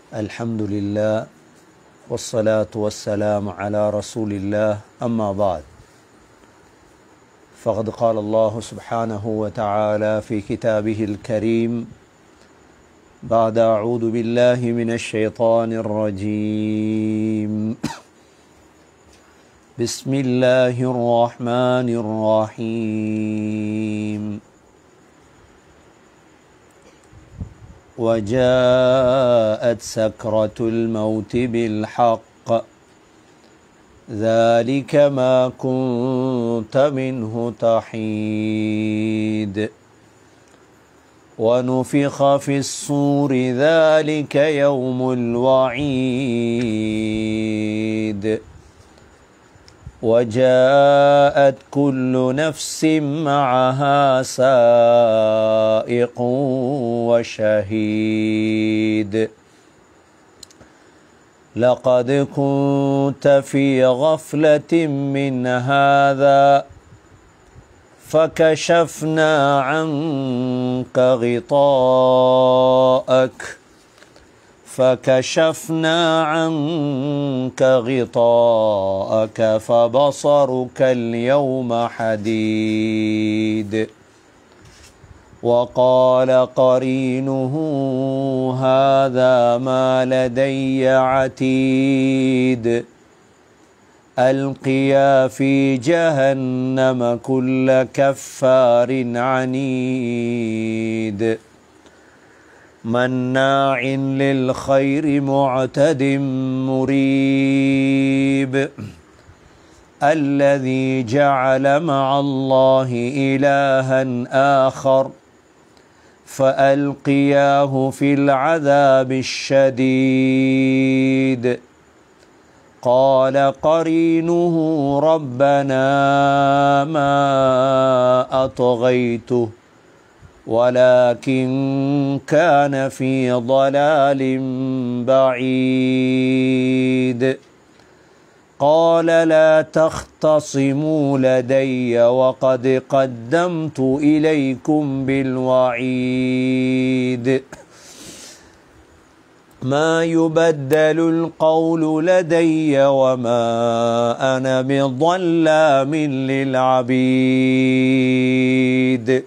الحمد لله والصلاة والسلام على رسول الله أما بعد فقد قال الله سبحانه وتعالى في كتابه الكريم بعد أعوذ بالله من الشيطان الرجيم بسم الله الرحمن الرحيم وجاءت سكرة الموت بالحق ذلك ما كنت منه تحيد ونفخ في الصور ذلك يوم الوعيد وجاءت كل نفس معها سائق وشهيد لقد كنت في غفلة من هذا فكشفنا عنك غطاءك فكشفنا عنك غطاءك فبصرك اليوم حديد وقال قرينه هذا ما لدي عتيد القيا في جهنم كل كفار عنيد مناع للخير معتد مريب الذي جعل مع الله الها اخر فالقياه في العذاب الشديد قال قرينه ربنا ما اطغيته ولكن كان في ضلال بعيد قال لا تختصموا لدي وقد قدمت اليكم بالوعيد ما يبدل القول لدي وما انا بظلام للعبيد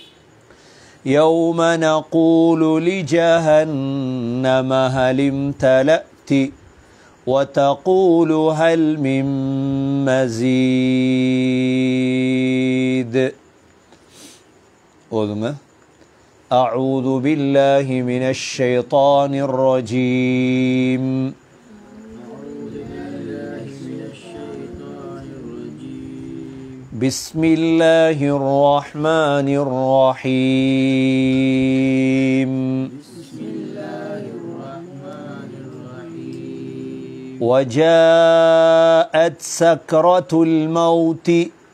يوم نقول لجهنم هل امتلأت وتقول هل من مزيد أذمة أعوذ بالله من الشيطان الرجيم بسم الله الرحمن الرحيم بسم الله الرحمن الرحيم وجاءت سكرة الموت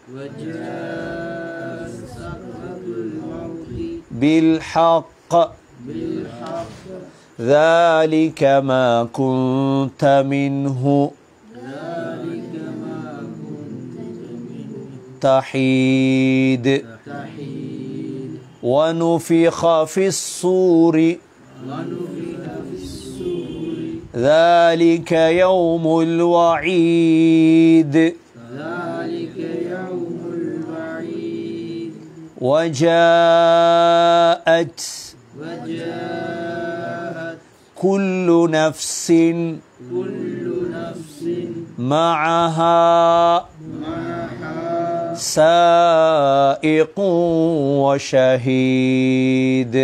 وجاء سكرة الموت بالحق بالحق ذلك ما كنت منه ذلك ما كنت منه تحيد تحيد ونفخ في الصور ونفخ في السور ذلك يوم الوعيد ذلك يوم الوعيد وجاءت وجاءت كل نفس كل نفس معها معها سائق وشهيد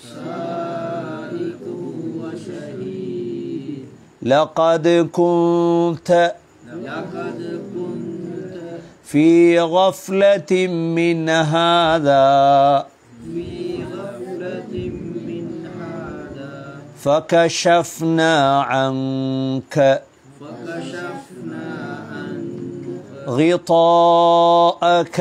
سائق وشهيد لقد كنت لقد كنت في غفلة من هذا في غفلة من هذا فكشفنا عنك فكشفنا عنك غطاءك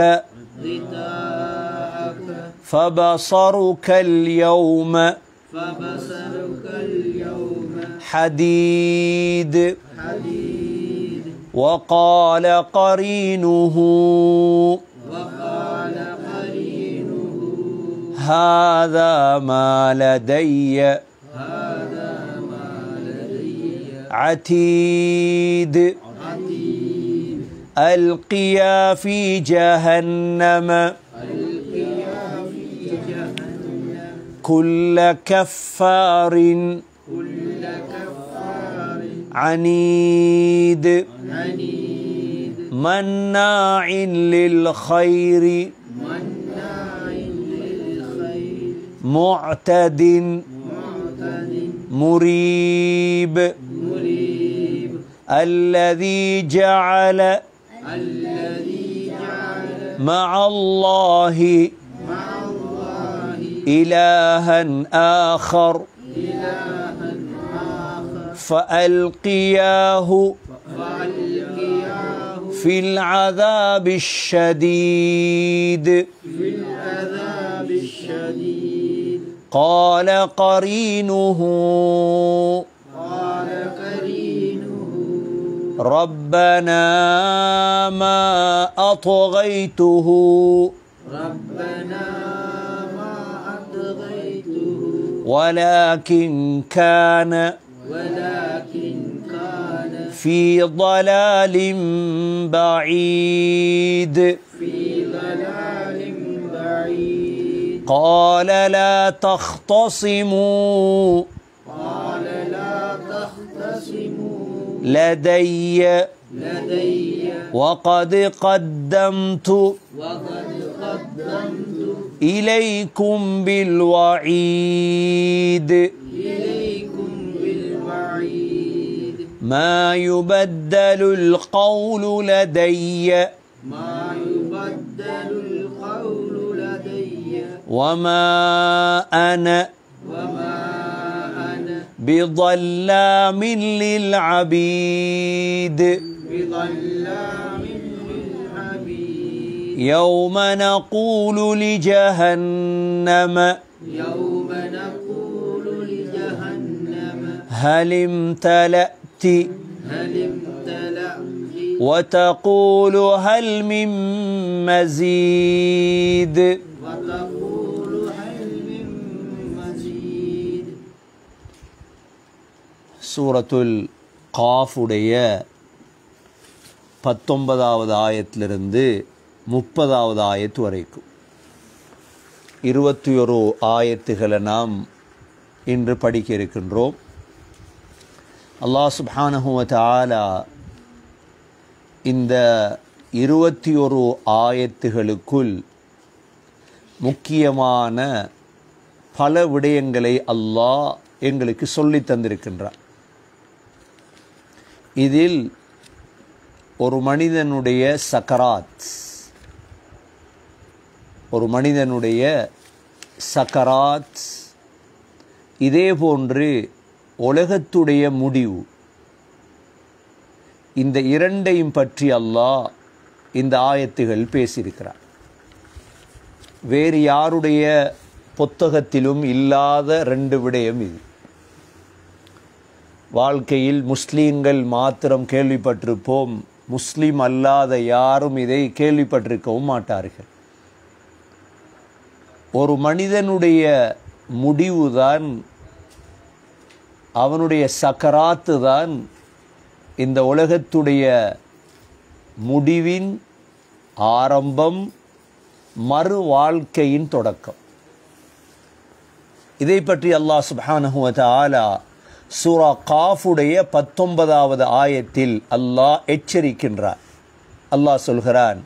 غطاءك فبصرك اليوم فبصرك اليوم حديد حديد وقال قرينه وقال قرينه هذا ما لدي هذا ما لدي عتيد عتيد ألقيا في جهنم القيا في جهنم كل كفار كل كفار عنيد عنيد مناع للخير مناع للخير معتد معتد مريب مريب الذي جعل الذي جعل مع الله مع الله إلها آخر إلها آخر فألقياه فألقياه في العذاب الشديد في العذاب الشديد قال قرينه قال قرينه ربنا ما أطغيته ربنا ما أطغيته ولكن كان ولكن كان في ضلال بعيد في ضلال بعيد قال لا تختصموا قال لا تختصموا لدي لدي وقد قدمت وقد قدمت إليكم بالوعيد إليكم بالوعيد ما يبدل القول لدي ما يبدل القول لدي وما أنا وما أنا بظلام للعبيد بظلام للعبيد يوم نقول لجهنم يوم نقول لجهنم هل امتلأت هل امتلأت وتقول هل من مزيد وتقول هل من مزيد சூரத்துல் காஃபுடைய பத்தொன்பதாவது ஆயத்திலிருந்து முப்பதாவது ஆயத்து வரைக்கும் இருபத்தி ஒரு ஆயத்துகளை நாம் இன்று படிக்க இருக்கின்றோம் அல்லாஹ் சுப்ஹானஹு வ தஆலா இந்த இருபத்தி ஒரு ஆயத்துகளுக்குள் முக்கியமான பல விடயங்களை அல்லாஹ் எங்களுக்கு சொல்லித் தந்திருக்கின்றார் இதில் ஒரு மனிதனுடைய சக்கராத் ஒரு மனிதனுடைய சக்கராத் இதே போன்று உலகத்துடைய முடிவு இந்த இரண்டையும் பற்றி அல்லாஹ் இந்த ஆயத்துகள் பேசியிருக்கிறார் வேறு யாருடைய புத்தகத்திலும் இல்லாத ரெண்டு விடயம் இது வாழ்க்கையில் முஸ்லீம்கள் மாத்திரம் கேள்விப்பட்டிருப்போம் முஸ்லீம் அல்லாத யாரும் இதை கேள்விப்பட்டிருக்கவும் மாட்டார்கள் ஒரு மனிதனுடைய முடிவுதான் அவனுடைய சக்கராத்து தான் இந்த உலகத்துடைய முடிவின் ஆரம்பம் மறு வாழ்க்கையின் தொடக்கம் இதை பற்றி அல்லாஹ் சுப்ஹானஹு வ தஆலா சூரா காஃபுடைய பத்தொன்பதாவது ஆயத்தில் அல்லாஹ் எச்சரிக்கின்றார் அல்லாஹ் சொல்கிறான்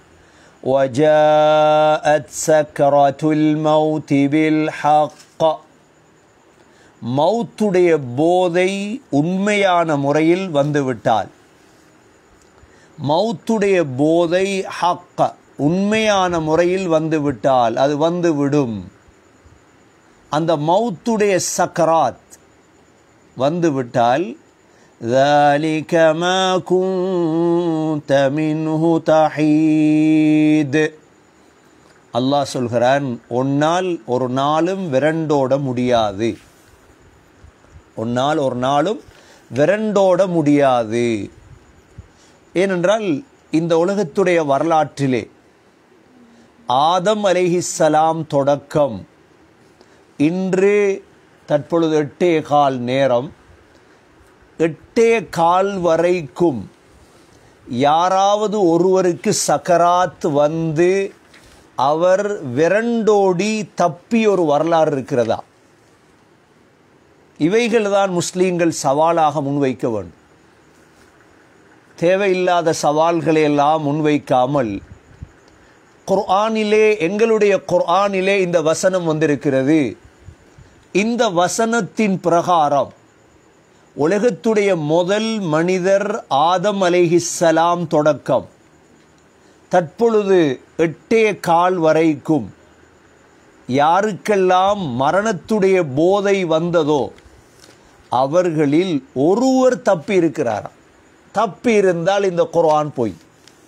وجاءت سكرة الموت بالحق மௌத்துடைய போதை உண்மையான முறையில் வந்துவிட்டால் மௌத்துடைய போதை ஹக்க உண்மையான முறையில் வந்துவிட்டால் அது வந்துவிடும் அந்த மௌத்துடைய சக்கராத் வந்துவிட்டால் ذلك ما كنت منه تحيد அல்லாஹ் சொல்கிறான் ஒன்னால் ஒரு நாளும் விரண்டோட முடியாது ஒன்னால் ஒரு நாளும் விரண்டோட முடியாது ஏனென்றால் இந்த உலகத்துடைய வரலாற்றிலே ஆதம் அலைஹிஸ்ஸலாம் தொடக்கம் இன்று தற்பொழுது எட்டே கால் நேரம் எட்டே கால் வரைக்கும் யாராவது ஒருவருக்கு சக்கராத் வந்து அவர் விரண்டோடி தப்பி ஒரு வரலாறு இருக்கிறதா இவைகள் தான் முஸ்லீம்கள் சவாலாக முன்வைக்க வேண்டும் தேவையில்லாத சவால்களை எல்லாம் முன்வைக்காமல் குர்ஆனிலே எங்களுடைய குர்ஆனிலே இந்த வசனம் வந்திருக்கிறது இந்த வசனத்தின் பிரகாரம் உலகத்துடைய முதல் மனிதர் ஆதம் அலைஹிஸ்ஸலாம் தொடக்கம் தற்பொழுது எட்டே கால் வரைக்கும் யாருக்கெல்லாம் மரணத்துடைய போதை வந்ததோ அவர்களில் ஒருவர் தப்பி இருக்கிறாராம் தப்பி இருந்தால் இந்த குர்ஆன் போய்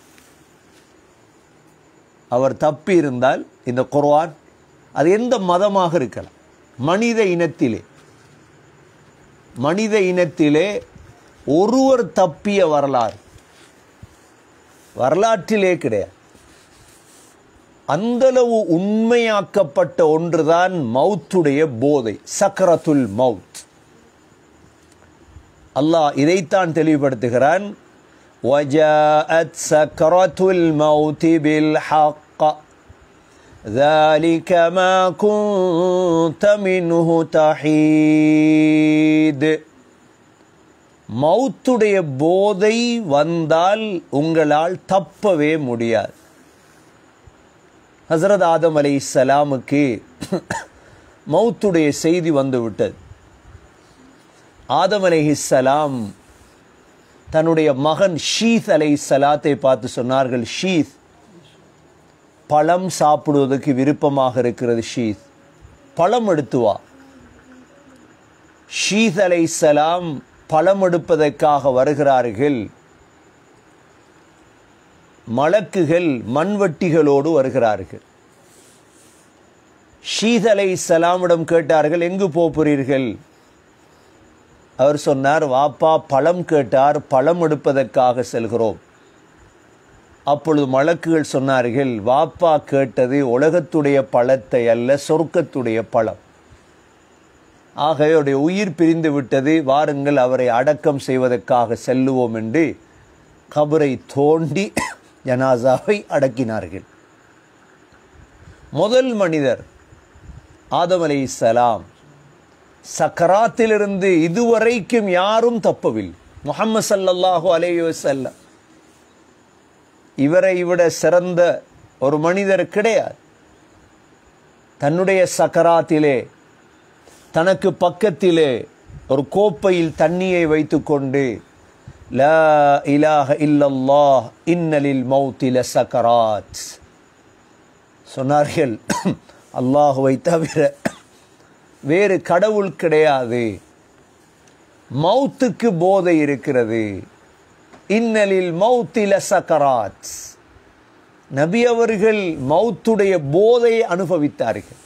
அவர் தப்பி இருந்தால் இந்த குர்ஆன் அது எந்த மதமாக இருக்கலாம் மனித இனத்திலே மனித இனத்திலே ஒருவர் தப்பிய வரலாறு வரலாற்றிலே கிடையாது அந்தளவு உண்மையாக்கப்பட்ட ஒன்றுதான் மௌத்துடைய போதை சக்கரத்துல் மவுத் அல்லாஹ் இதைத்தான் தெளிவுபடுத்துகிறான் وجاءت سكرة الموت بالحق ذلك ما كنت منه تحيد மௌத்துடைய போதை வந்தால் உங்களால் தப்பவே முடியாது ஹசரத் ஆதம் அலை இஸ்லாமுக்கு மௌத்துடைய செய்தி வந்து விட்டது ஆதம் அலைஹிஸ்ஸலாம் தன்னுடைய மகன் ஷீத் அலை சலாத்தை பார்த்து சொன்னார்கள் ஷீத் பழம் சாப்பிடுவதற்கு விருப்பமாக இருக்கிறது ஷீத் பழம் எடுத்து வா ஷீத் அலை சலாம் பழம் எடுப்பதற்காக வருகிறார்கள் மலக்குகள் மண்வட்டிகளோடு வருகிறார்கள் ஷீத் அலை சலாமிடம் கேட்டார்கள் எங்கு போகிறீர்கள் அவர் சொன்னார் வாப்பா பழம் கேட்டார் பழம் எடுப்பதற்காக செல்கிறோம் அப்பொழுது மலக்குகள் சொன்னார்கள் வாப்பா கேட்டது உலகத்துடைய பழத்தை அல்ல சொர்க்கத்துடைய பழம் ஆகவே அவருடைய உயிர் பிரிந்து விட்டது வாருங்கள் அவரை அடக்கம் செய்வதற்காக செல்லுவோம் என்று கபரை தோண்டி ஜனாசாவை அடக்கினார்கள் முதல் மனிதர் ஆதம் அலை சலாம் சக்கராத்திலிருந்து இதுவரைக்கும் யாரும் தப்பவில்லை முகமது சல்லல்லாஹு அலைஹி வஸல்லம் இவரை விட சிறந்த ஒரு மனிதர் கிடையாது தன்னுடைய சக்கராத்திலே தனக்கு பக்கத்திலே ஒரு கோப்பையில் தண்ணியை வைத்துக்கொண்டு லா இலாஹ இல்லல்லாஹ் இன்னலில் மௌத்தில சக்கராத் சொன்னார்கள் அல்லாஹுவை தவிர வேறு கடவுள் கிடையாது மௌத்துக்கு போதை இருக்கிறது இன்னலில் மௌத்தில சக்கராத் நபி அவர்கள் மௌத்துடைய போதையை அனுபவித்தார்கள்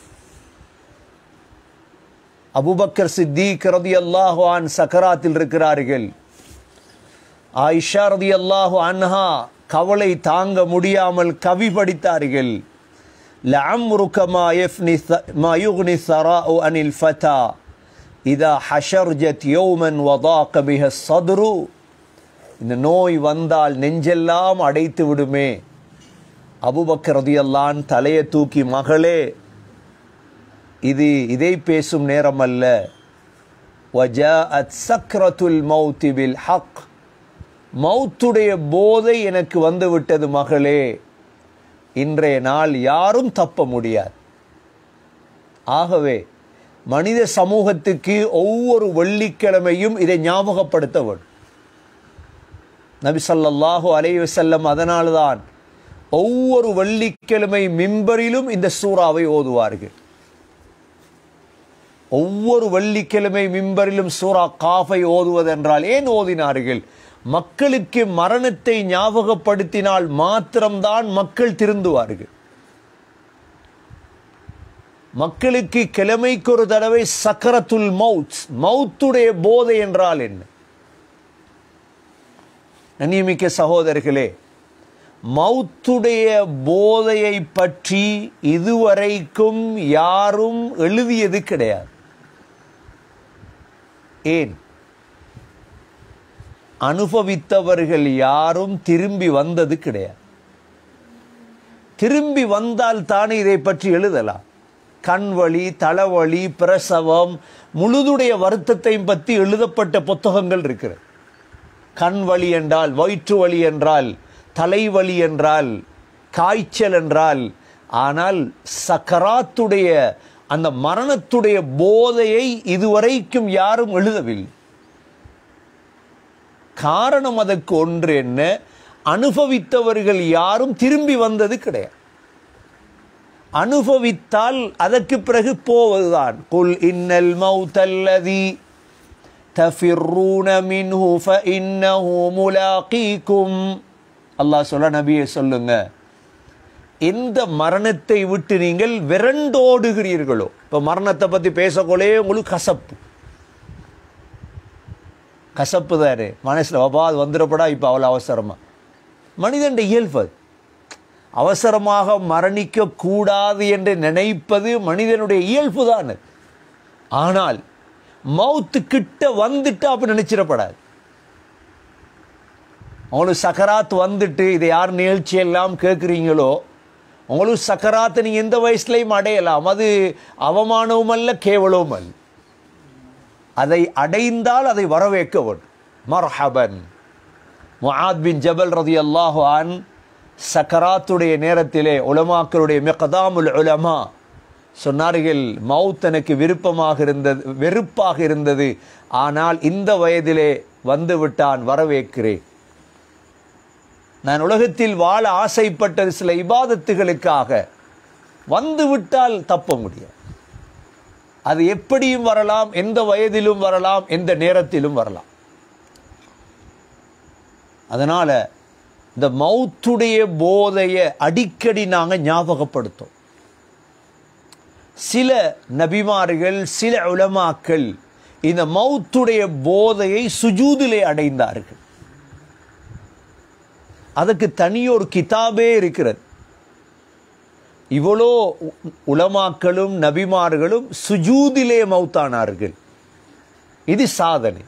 அபுபக்கர் சித்திக் ரதி அல்லாஹான் சக்கராத்தில் இருக்கிறார்கள் ஆயிஷா ரதி அல்லாஹு அன்ஹா கவலை தாங்க முடியாமல் கவி படித்தார்கள் لعمرك ما يفني ما يغني الثراء عن الفتى إذا حشرجت يوما وضاق بها الصدر இந்த நோய் வந்தால் நெஞ்செல்லாம் அடைத்து விடுமே அபுபக்கர் ரதியல்லான் தலையை தூக்கி மகளே இது இதை பேசும் நேரம் அல்ல வஜாஅத் சக்ரத்துல் மௌத்தி பில் ஹக் மௌத்துடைய போதை எனக்கு வந்து விட்டது மகளே இன்றைய நாள் யாரும் தப்ப முடியாது ஆகவே மனித சமூகத்துக்கு ஒவ்வொரு வெள்ளிக்கிழமையும் இதை ஞாபகப்படுத்த வேண்டும் நபி ஸல்லல்லாஹு அலைஹி வஸல்லம் அதனால்தான் ஒவ்வொரு வெள்ளிக்கிழமை மிம்பரிலும் இந்த சூறாவை ஓதுவார்கள் ஒவ்வொரு வெள்ளிக்கிழமை மிம்பரிலும் சூரா காஃபை ஓதுவதென்றால் ஏன் ஓதினார்கள் மக்களுக்கு மரணத்தை ஞாபகப்படுத்தினால் மாத்திரம்தான் மக்கள் திருந்துவார்கள் மக்களுக்கு கிழமைக்கு ஒரு தடவை சக்கரத்துல் மவுத் மவுத்துடைய போதை என்றால் என்ன நன்னியமிக்க சகோதரர்களே மவுத்துடைய போதையை பற்றி இதுவரைக்கும் யாரும் எழுதியது கிடையாது ஏன் அனுபவித்தவர்கள் யாரும் திரும்பி வந்தது கிடையாது திரும்பி வந்தால் தானே இதை பற்றி எழுதலாம் கண்வழி தலைவலி பிரசவம் முழுதுடைய வருத்தத்தையும் பற்றி எழுதப்பட்ட புத்தகங்கள் இருக்கிறது கண் வலி என்றால் வயிற்று வலி என்றால் தலைவலி என்றால் காய்ச்சல் என்றால் ஆனால் சக்கராத்துடைய அந்த மரணத்துடைய போதையை இதுவரைக்கும் யாரும் எழுதவில்லை காரணம் அதற்கு ஒன்று என்ன அனுபவித்தவர்கள் யாரும் திரும்பி வந்தது கிடையாது அனுபவித்தால் அதற்கு பிறகு போவதுதான் குல் இன்னல் மௌத்தல்லதி தஃபிர்ரூன மின்ஹு ஃபஇன்னஹு முலாகீக்கும் அல்லாஹ் சொல்ல நபியே சொல்லுங்க எந்த மரணத்தை விட்டு நீங்கள் விரண்டோடுகிறீர்களோ இப்போ மரணத்தை பற்றி பேசக்கொள்ளே உங்களுக்கு கசப்பு கசப்பு தானே மனசில் வபா அது வந்துடப்படா இப்போ அவ்வளோ அவசரமா மனிதன் இயல்பு அது. அவசரமாக மரணிக்க கூடாது என்று நினைப்பது மனிதனுடைய இயல்பு தான் ஆனால் மவுத்து கிட்ட வந்துட்டு அப்படி நினைச்சிடப்படாது உங்களுக்கு சக்கராத் வந்துட்டு இதை யார் நிகழ்ச்சி எல்லாம் கேட்குறீங்களோ உங்களுக்கு சக்கராத்தை நீங்கள் எந்த வயசுலையும் அடையலாம் அது அவமானமும் அல்ல கேவலவும் அல்ல அதை அடைந்தால் அதை வரவேற்க வேண்டும் மர்ஹபன் முஆத் பின் ஜபல் ரதி அல்லாஹு அன் சக்கராத்துடைய நேரத்திலே உலமாக்களுடைய மிகதாமுல் உலமா சொன்னார்கள் மவுத் எனக்கு விருப்பமாக இருந்தது வெறுப்பாக இருந்தது ஆனால் இந்த வயதிலே வந்து விட்டான் வரவேற்கிறேன் நான் உலகத்தில் வாழ ஆசைப்பட்டது சில இபாதத்துகளுக்காக வந்து விட்டால் தப்ப முடியாது அது எப்படியும் வரலாம் எந்த வயதிலும் வரலாம் எந்த நேரத்திலும் வரலாம் அதனால இந்த மௌத்துடைய போதையை அடிக்கடி நாங்கள் ஞாபகப்படுத்தோம் சில நபிமார்கள் சில உலமாக்கள் இந்த மௌத்துடைய போதையை சுஜூதிலே அடைந்தார்கள் அதுக்கு தனியொரு கிதாபே இருக்கிறது இவ்வளோ உ- உலமாக்களும் நபிமார்களும் சுஜூதிலே மௌத்தானார்கள் இது சாதனை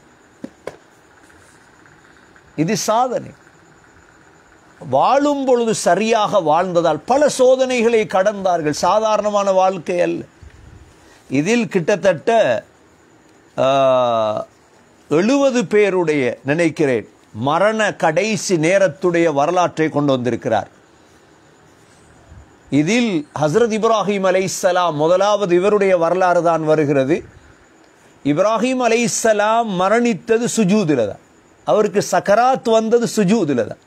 இது சாதனை வாழும் பொழுது சரியாக வாழ்ந்ததால் பல சோதனைகளை கடந்தார்கள் சாதாரணமான வாழ்க்கை அல்ல இதில் கிட்டத்தட்ட எழுபது பேருடைய நினைக்கிறேன் மரண கடைசி நேரத்துடைய வரலாற்றை கொண்டு வந்திருக்கிறார் இதில் ஹஸ்ரத் இப்ராஹிம் அலைஹிஸ்ஸலாம் முதலாவது இவருடைய வரலாறு தான் வருகிறது இப்ராஹிம் அலைஹிஸ்ஸலாம் மரணித்தது சுஜூதில் தான் அவருக்கு சக்கராத் வந்தது சுஜூதில் தான்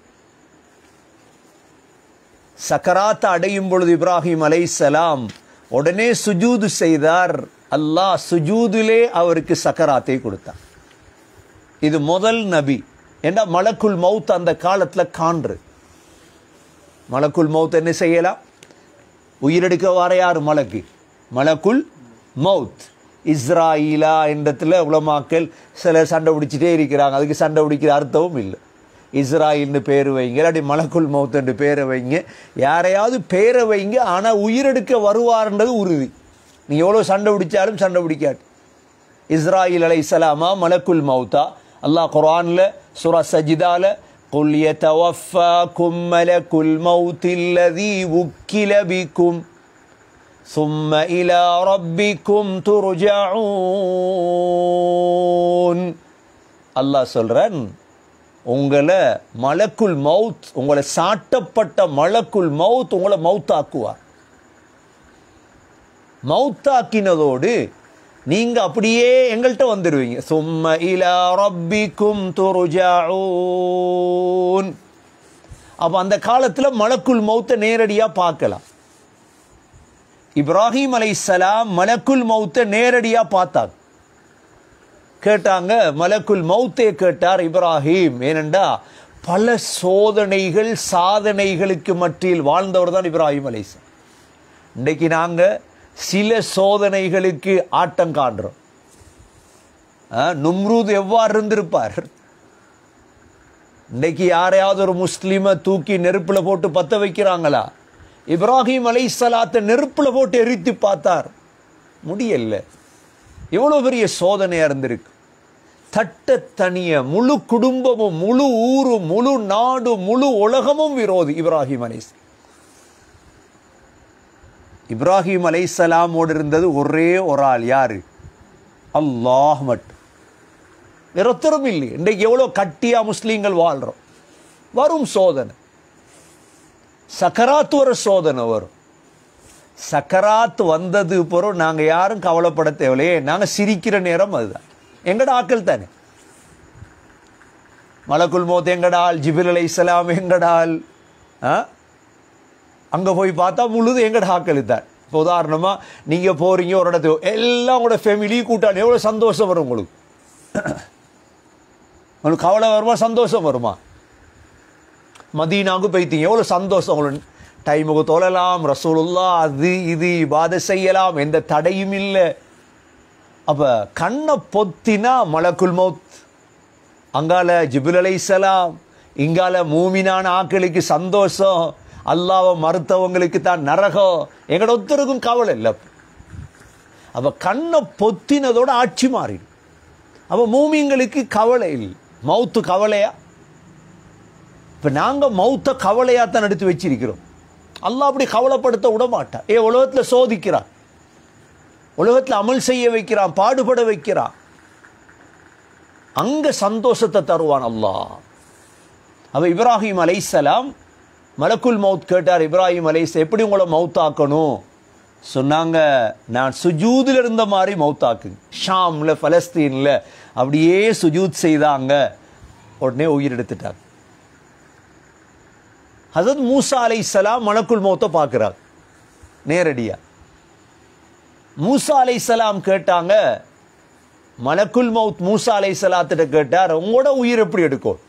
சக்கராத் அடையும் பொழுது இப்ராஹிம் அலைஹிஸ்ஸலாம் உடனே சுஜூது செய்தார் அல்லாஹ் சுஜூதிலே அவருக்கு சக்கராத்தை கொடுத்தார் இது முதல் நபி ஏண்டா மலக்குல் மவுத் அந்த காலத்தில் காண்று மலக்குல் மவுத் என்ன செய்யலாம் உயிரெடுக்க வர யார் மலக்கு மலக்குல் மவுத் இஸ்ராயிலா என்றத்தில் உலமாக்கள் சிலர் சண்டை பிடிச்சிட்டே இருக்கிறாங்க அதுக்கு சண்டை பிடிக்கிற அர்த்தமும் இல்லை இஸ்ராயில்னு பேர் வைங்க இல்லாட்டி மலக்குல் மவுத் என்று பேரை வைங்க யாரையாவது பேரை வைங்க ஆனால் உயிரெடுக்க வருவார்ன்றது உறுதி நீ எவ்வளோ சண்டை பிடிச்சாலும் சண்டை பிடிக்காது இஸ்ராயில் அலை இஸ்லாமா மலக்குல் மௌத்தா அல்லாஹ் குர்ஆன்ல சூரா சஜிதால قل يتوفاكم ملك الموت الذي وكل بكم ثم إلى ربكم ترجعون அல்லாஹ் சொல்றான் உங்களை மலக்குல் மவுத் உங்களை சாட்டப்பட்ட மலக்குல் மவுத் உங்களை மவுத்தாக்குவார் மௌத்தாக்கினதோடு நீங்க அப்படியே எங்கள்கிட்ட வந்துடுவீங்க சும்ம இலா ரப்பிக்கும் துருஜாஊன் அப்ப அந்த காலத்துல மலக்குல் மௌத்தை நேரடியா பார்க்கலாம் இப்ராஹிம் அலைஹிஸ்ஸலாம் மலக்குல் மௌத்தை நேரடியா பார்த்தாங்க கேட்டாங்க மலக்குல் மௌத்தே கேட்டார் இப்ராஹிம் ஏனெண்டா பல சோதனைகள் சாதனைகளுக்கு மத்தியில் வாழ்ந்தவர் தான் இப்ராஹிம் அலைஹிஸ்ஸலாம் இன்றைக்கு நாங்க சில சோதனைகளுக்கு ஆட்டம் காண்றோம் ஆ, நும்ரூத் எவ்வாறு இருந்திருப்பார் இன்னைக்கு யாரையாவது ஒரு முஸ்லிமை தூக்கி நெருப்புல போட்டு பத்த வைக்கிறாங்களா இப்ராஹிம் அலை சலாத்தை நெருப்புல போட்டு எரித்து பார்த்தார் முடியல எவ்வளவு பெரிய சோதனையா இருந்திருக்கு தட்ட தனிய முழு குடும்பமும் முழு ஊரும் முழு நாடு முழு உலகமும் விரோதி இப்ராஹிம் அலைஸ் இப்ராஹிம் அலைசலாமோடு இருந்தது ஒரே ஒரு ஆள் யாரு அல்லாஹ் மட்டும் வேறொத்தரும் இல்லை இன்றைக்கு எவ்வளோ கட்டியா முஸ்லீம்கள் வாழ்றோம் வரும் சோதனை சக்கராத்து வர சோதனை வரும் சக்கராத் வந்தது பிறகு நாங்கள் யாரும் கவலைப்பட தேவையில்லையே நாங்கள் சிரிக்கிற நேரம் அதுதான் எங்கட ஆக்கள் தானே மலக்குல் மோத் எங்கடால் ஜிபில் அலை இஸ்லாம் எங்கடால் ஆ அங்கே போய் பார்த்தா முழுது எங்கட ஆக்கள் தான் இப்போ உதாரணமாக நீங்கள் போகிறீங்க ஒரு இடத்துக்கு எல்லாம் உங்களோட ஃபேமிலி கூட்டாளி எவ்வளோ சந்தோஷம் வரும் உங்களுக்கு உங்களுக்கு கவலை வருமா சந்தோஷம் வருமா மதீனாவுக்கு போய்த்தீங்க எவ்வளோ சந்தோஷம் உங்களுக்கு டைமுக்கு தொழலாம் ரசூலுல்லா அது இது இபாத செய்யலாம் எந்த தடையும் இல்லை அப்போ கண்ணை பொத்தினா மலக்குல் மௌத் அங்கால ஜிபுல் அலைசலாம் இங்கால மூமினான ஆக்களுக்கு சந்தோஷம் அல்லாவை மறுத்தவங்களுக்கு தான் நரகம் எங்கட ஒருத்தருக்கும் கவலை இல்லை அப்போ கண்ணை பொத்தினதோட ஆட்சி மாறிடும் அப்போ மூமிங்களுக்கு கவலை இல்லை மவுத்து கவலையா இப்போ நாங்கள் மௌத்த கவலையாக தான் எடுத்து வச்சிருக்கிறோம் அல்லாஹ் அப்படி கவலைப்படுத்த விட மாட்டான் ஏ உலகத்தில் சோதிக்கிறான் உலகத்தில் அமல் செய்ய வைக்கிறான் பாடுபட வைக்கிறான் அங்க சந்தோஷத்தை தருவான் அல்லாஹ் அவ இப்ராஹிம் அலைசலாம் மலக்குல் மவுத் கேட்டார் இப்ராஹிம் அலைஸ் எப்படி உங்களை மவுத்தாக்கணும் சொன்னாங்க நான் சுஜூதில் இருந்த மாதிரி மவுத்தாக்கு ஷாம்ல பலஸ்தீன்ல அப்படியே சுஜூத் செய்தாங்க உடனே உயிர் எடுத்துட்டாங்க ஹசரத் மூசா அலை சலாம் மலக்குல் மௌத்தை பார்க்குறாங்க நேரடியா மூசா அலை சலாம் கேட்டாங்க மலக்குல் மவுத் மூசா அலை சலாத்திட்ட கேட்டார் உங்களோட உயிர் எப்படி எடுக்கும்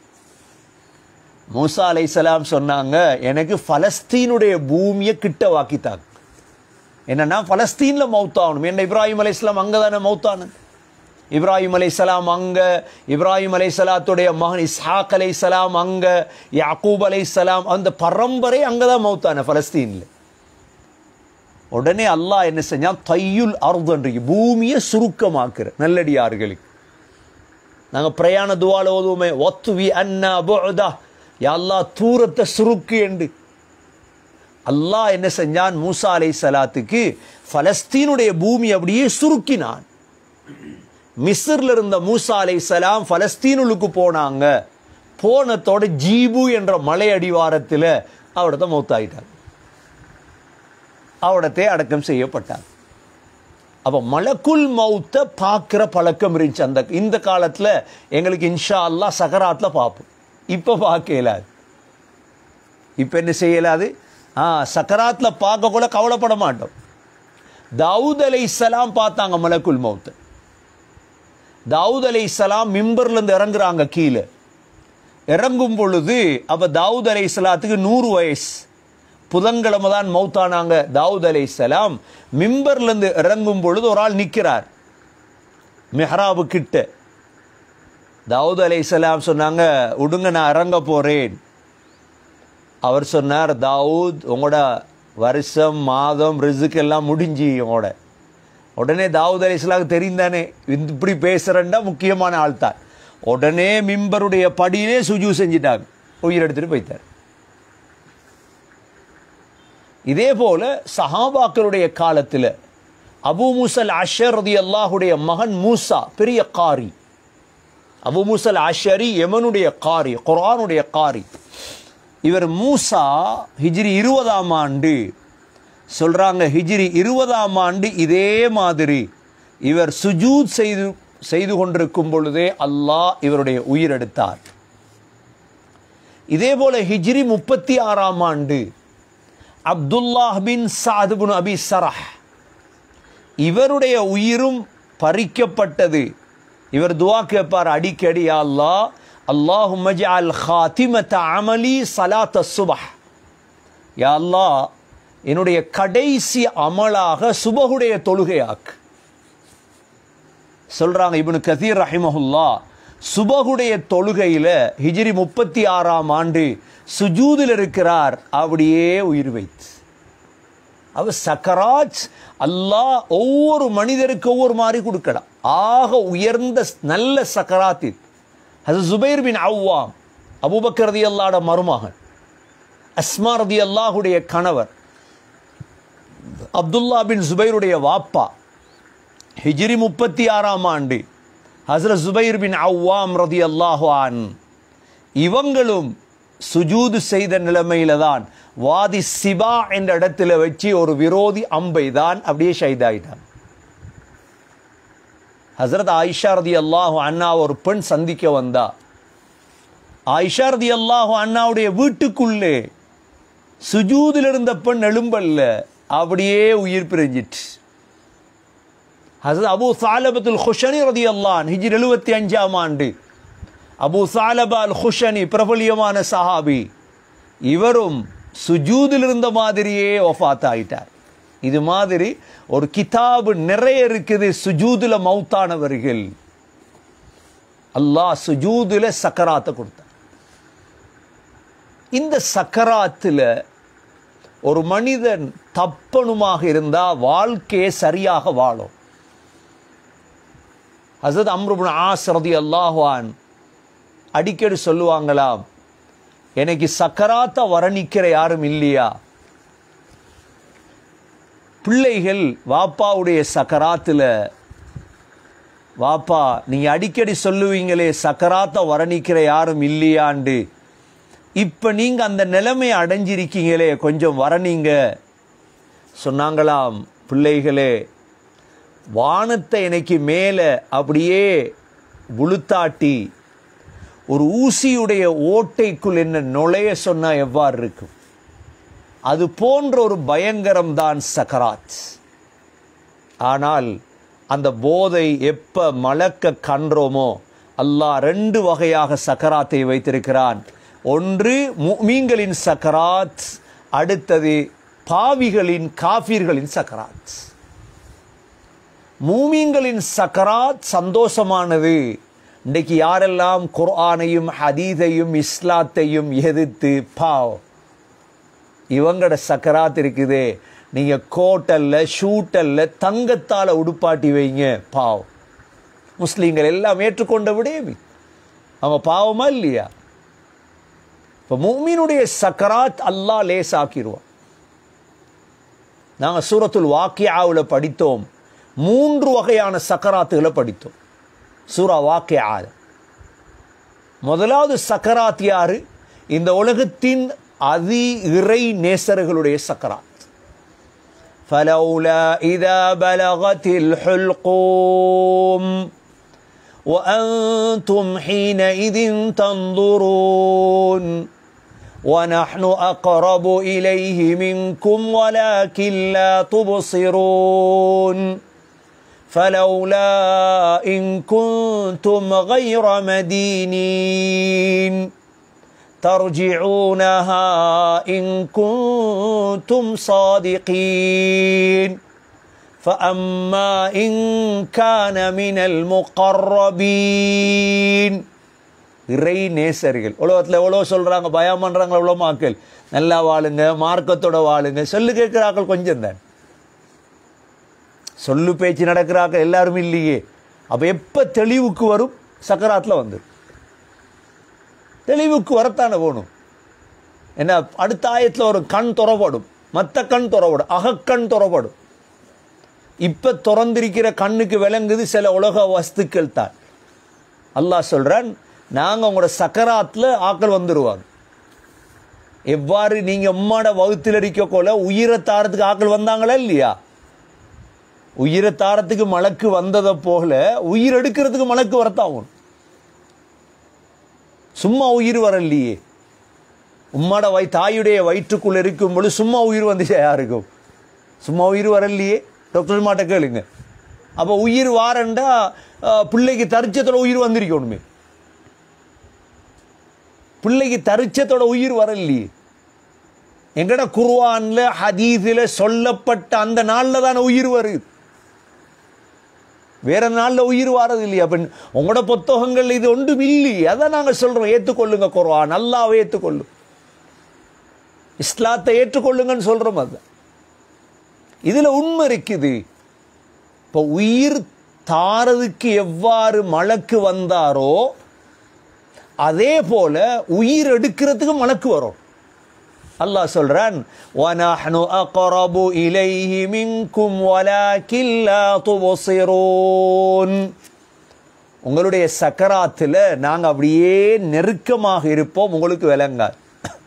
மூசா அலை சலாம் சொன்னாங்க எனக்கு பலஸ்தீனுடைய பூமியை கிட்ட வாக்கித்தாங்க என்னன்னா பலஸ்தீன்ல மௌத்தாகணும் என்ன இப்ராஹிம் அலை இஸ்லாம் அங்கே தானே மௌத்தானது இப்ராஹிம் அலை சலாம் அங்க இப்ராஹிம் அலை சலாத்துடைய மகன் இஸ்ஹாக் அலை சலாம் அங்க யாக்கூப் அலை சலாம் அந்த பரம்பரை அங்கதான் மௌத்தான பலஸ்தீன்ல உடனே அல்லாஹ் என்ன செஞ்சான் தையுல் அர்தன்றைக்கு பூமியை சுருக்கமாக்குற நல்லடியார்களுக்கு நாங்க பிரயாண துவால ஓதுவோமே ஒத்துவி அண்ணா புஅதா யா அல்லாஹ் தூரத்தை சுருக்கு என்று அல்லாஹ் என்ன செஞ்சான் மூசா அலை சலாத்துக்கு பலஸ்தீனுடைய பூமி அப்படியே சுருக்கினான் மிஸ்ர்ல இருந்த மூசா அலை சலாம் பலஸ்தீனுக்கு போனாங்க போனத்தோட ஜீபு என்ற மலை அடிவாரத்தில் அவடத்தை மௌத்தாயிட்டாங்க அவடத்தை அடக்கம் செய்யப்பட்டாங்க அப்போ மலக்குல் மௌத்தை பார்க்குற பழக்கம் இருந்துச்சு அந்த இந்த காலத்தில் எங்களுக்கு இன்ஷா அல்லா சகராத்தில் பார்ப்போம் இப்போ பார்க்க இயலாது இப்போ என்ன செய்யலாது ஆ சக்கராத்தில் பார்க்க கூட கவலைப்பட மாட்டோம் தாவூத் அலை சலாம் பார்த்தாங்க மலக்குல் மௌத்தை தாவூத் அலை சலாம் மிம்பர்லேருந்து இறங்குறாங்க கீழே இறங்கும் பொழுது அப்போ தாவூத் அலை சலாத்துக்கு நூறு வயசு புதன்கிழமை தான் மௌத்தானாங்க தாவூத் அலை சலாம் மிம்பர்லேருந்து இறங்கும் பொழுது ஒரு ஆள் நிற்கிறார் மெஹராபு கிட்ட தாவூத் அலை சலாம் சொன்னாங்க விடுங்க நான் இறங்க போகிறேன் அவர் சொன்னார் தாவூத் உங்களோட வருஷம் மாதம் ரிசுக்கு எல்லாம் முடிஞ்சு உங்களோட உடனே தாவூத் அலி இஸ்லாக்கு தெரிந்தானே இப்படி பேசுறேன்டா முக்கியமான ஆள் தான் உடனே மிம்பருடைய படியிலே சுஜு செஞ்சிட்டாங்க உயிர் எடுத்துட்டு போய்த்தார் இதே போல சஹாபாக்களுடைய காலத்தில் அபு மூசல் அஷர் ரதி அல்லாஹுடைய மகன் மூசா பெரிய காரி அபு மூசல் அஷரி யமனுடைய காரி குரானுடைய காரி இவர் மூசா ஹிஜ்ரி இருபதாம் ஆண்டு சொல்றாங்க ஹிஜ்ரி இருபதாம் ஆண்டு இதே மாதிரி இவர் சுஜூத் செய்து செய்து கொண்டிருக்கும் பொழுதே அல்லாஹ் இவருடைய உயிர் எடுத்தார் இதே போல ஹிஜ்ரி முப்பத்தி ஆறாம் ஆண்டு அப்துல்லாஹ் பின் சாதுபுன் அபி சரஹ் இவருடைய உயிரும் பறிக்கப்பட்டது இவர் துவா கேட்பார் அடிக்கடி யா அல்லாஹ் அல்லாஹும் அல் ஹாத்திமத்த அமலி சலாத்த சுபஹ் யா அல்லாஹ் என்னுடைய கடைசி அமலாக சுபகுடைய தொழுகையாக்கு சொல்றாங்க இப்னு கதீர் ரஹிமஹுல்லா சுபகுடைய தொழுகையில ஹிஜ்ரி முப்பத்தி ஆறாம் ஆண்டு சுஜூதில் இருக்கிறார் அப்படியே உயிர் வைத்து அவ சக்கராத் அல்லாஹ் ஒவ்வொரு மனிதருக்கு ஒவ்வொரு மாதிரி கொடுக்கலாம் ஆக உயர்ந்த நல்ல சக்கராத்தில் அது ஜுபைர் பின் அவ்வாம் அபூபக்கர் ரதி அல்லாட மருமகன் அஸ்மா ரதி அல்லாஹுடைய கணவர் அப்துல்லா பின் ஜுபைருடைய வாப்பா ஹிஜ்ரி முப்பத்தி ஆறாம் ஆண்டு ஹசரத் ஜுபைர் பின் அவ்வாம் ரதி அல்லாஹான் இவங்களும் சுஜூது செய்த நிலைமையில தான் வாதி சிபா என்ற இடத்துல வச்சு ஒரு விரோதி அம்பை தான் அப்படியே ஷைதாயிட்டான் ஹசரத் ஆயிஷா ரதி அல்லாஹு அண்ணா ஒரு பெண் சந்திக்க வந்தா ஆயிஷா ரதி அல்லாஹு அண்ணாவுடைய வீட்டுக்குள்ளே சுஜூதில் இருந்த பெண் எழும்பல்ல அப்படியே உயிர் பிரிஞ்சிட்டு ஹசரத் அபு சாலபத்துல் ஹுஷனி ரதி அல்லான் ஹிஜ்ர் எழுபத்தி அஞ்சாம் ஆண்டு அபு சாலபா அல் ஹுஷனி பிரபலியமான சஹாபி இவரும் சுஜூதில் இருந்த மாதிரியே ஒஃபாத் ஆயிட்டார் இது மாதிரி ஒரு கிதாபு நிறைய இருக்குது சுஜூதுல மௌத்தானவர்கள் அல்லாஹ் சுஜூதுல சக்கராத்தை கொடுத்தார் இந்த சக்கராத்துல ஒரு மனிதன் தப்பனுமாக இருந்தா வாழ்க்கையை சரியாக வாழும் ஹசரத் அம்ருபுன் ஆஸ் ரதி அல்லாஹ்வான் அடிக்கடி சொல்லுவாங்களாம் எனக்கு சக்கராத்த வரணிக்கிற யாரும் இல்லையா பிள்ளைகள் வாப்பாவுடைய சக்கராத்துல வாப்பா நீங்க அடிக்கடி சொல்லுவீங்களே சக்கராத்த வரணிக்கிற யாரும் இல்லையாண்டு இப்ப நீங்க அந்த நிலைமை அடைஞ்சிருக்கீங்களே கொஞ்சம் வரணிங்க சொன்னாங்களாம் பிள்ளைகளே வானத்தை எனக்கு மேலே அப்படியே உளுத்தாட்டி ஒரு ஊசியுடைய ஓட்டைக்குள் என்ன நுழைய சொன்னா எவ்வாறு இருக்கும் அது போன்ற ஒரு பயங்கரம் தான் சக்கராத் ஆனால் அந்த போதை எப்ப மலக்க கன்றோமோ அல்லாஹ் ரெண்டு வகையாக சக்கராத்தை வைத்திருக்கிறான் ஒன்று முமீன்களின் சக்கராத் அடுத்தது பாவிகளின் காஃபிர்களின் சக்கராத் மூமீன்களின் சக்கராத் சந்தோஷமானது இன்றைக்கு யாரெல்லாம் குர்ஆனையும் ஹதீதையும் இஸ்லாத்தையும் எதிர்த்து பாவ் இவங்கட சக்கராத் இருக்குதே நீங்க கோட்டல்ல ஷூட்டல்ல தங்கத்தால உடுப்பாட்டி வைங்க பாவ் முஸ்லீம்கள் எல்லாம் ஏற்றுக்கொண்ட விடேமி அவங்க பாவமா இல்லையா இப்போ மூமினுடைய சக்கராத் அல்லாஹ் லேசாக்கிடுவான் நாங்கள் சூரத்துல் வாக்கியாவில் படித்தோம் மூன்று வகையான சக்கராத்துகளை படித்தோம் சூரா வாக்கியா முதலாவது சக்கராத் யாரு இந்த உலகத்தின் அதி இறை நேசர்களுடைய சக்கராத் فلولا إذا بلغت الحلقوم وأنتم حينئذ تنظرون ونحن أقرب إليه منكم ولكن لا تبصرون فلولا إن كنتم غير مدينين ترجعونها إن كنتم صادقين فأما إن كان من المقربين இறை நேசர்கள் உலகத்தில் எவ்வளோ சொல்கிறாங்க பயம் பண்ணுறாங்க எவ்வளோ மாக்கள் நல்லா வாழுங்க மார்க்கத்தோட வாழுங்க சொல்லு கேட்குறாக்கள் கொஞ்சம் தான் சொல்லு பேச்சு நடக்கிறாக்கள் எல்லாரும் இல்லையே அப்போ எப்போ தெளிவுக்கு வரும் சக்கராத்தில் வந்து தெளிவுக்கு வரத்தானே போகணும் என்ன அடுத்த ஆயத்தில் ஒரு கண் துறப்படும் மற்ற கண் துறப்படும் அகக்கண் துறப்படும் இப்போ திறந்திருக்கிற கண்ணுக்கு விளங்குது சில உலக வஸ்துக்கள் தான் அல்லாஹ் சொல்கிறான் நாங்கள் உங்களோட சக்கராத்தில் ஆக்கள் வந்துடுவாங்க எவ்வாறு நீங்கள் உம்மாட வகுத்தில் இருக்கக்கோல உயிரை தாரத்துக்கு ஆக்கள் வந்தாங்களா இல்லையா உயிரை தாரத்துக்கு மலக்கு வந்ததை போல உயிர் எடுக்கிறதுக்கு மலக்கு வரத்தாகும் சும்மா உயிர் வரலையே உம்மாட வை தாயுடைய வயிற்றுக்குள்ள இருக்கும் பொழுது சும்மா உயிர் வந்துச்சா யாருக்கும் சும்மா உயிர் வரலையே டாக்டர் மாட்ட கேளுங்க அப்போ உயிர் வாரண்டா பிள்ளைக்கு தரிச்சத்தோட உயிர் வந்திருக்கணுமே பிள்ளைக்கு தரிச்சத்தோட உயிர் வரலையே எங்கட குர்வான்ல ஹதீஸில் சொல்லப்பட்ட அந்த நாளில் தானே உயிர் வருது வேற நாளில் உயிர் வாரது இல்லையா அப்ப உங்களோட புத்தகங்கள் இது ஒன்றும் இல்லையே அதான் நாங்கள் சொல்றோம் ஏற்றுக்கொள்ளுங்க குர்ஆன் நல்லாவே ஏற்றுக்கொள்ளும் இஸ்லாத்தை ஏற்றுக்கொள்ளுங்கன்னு சொல்றோம் அது இதுல உண்மை இருக்குது இப்போ உயிர் தாரதுக்கு எவ்வாறு மலக்கு வந்தாரோ அதே போல உயிர் எடுக்கிறதுக்கு மலக்கு வரும் அல்லாஹ் சொல்றான் وَنَحْنُ أَقْرَبُ إِلَيْهِ مِنْكُمْ وَلَكِنْ لَا تُبْصِرُونَ உங்களுடைய சக்கராத்தில் நாங்க அப்படியே நெருக்கமாக இருப்போம் உங்களுக்கு விளங்காது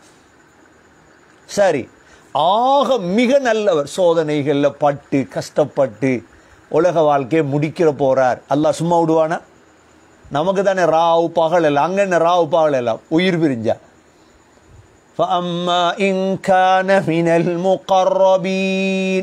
சரி ஆக மிக நல்லவர் சோதனைகள்ல பட்டு கஷ்டப்பட்டு உலக வாழ்க்கையை முடிக்கிற போறார் அல்லாஹ் சும்மா விடுவானா நமக்கு தானே ராவு பகல் எல்லாம் அங்க என்ன ராவு பகல் எல்லாம் உயிர் பிரிஞ்சா فأما إن كان من المقربين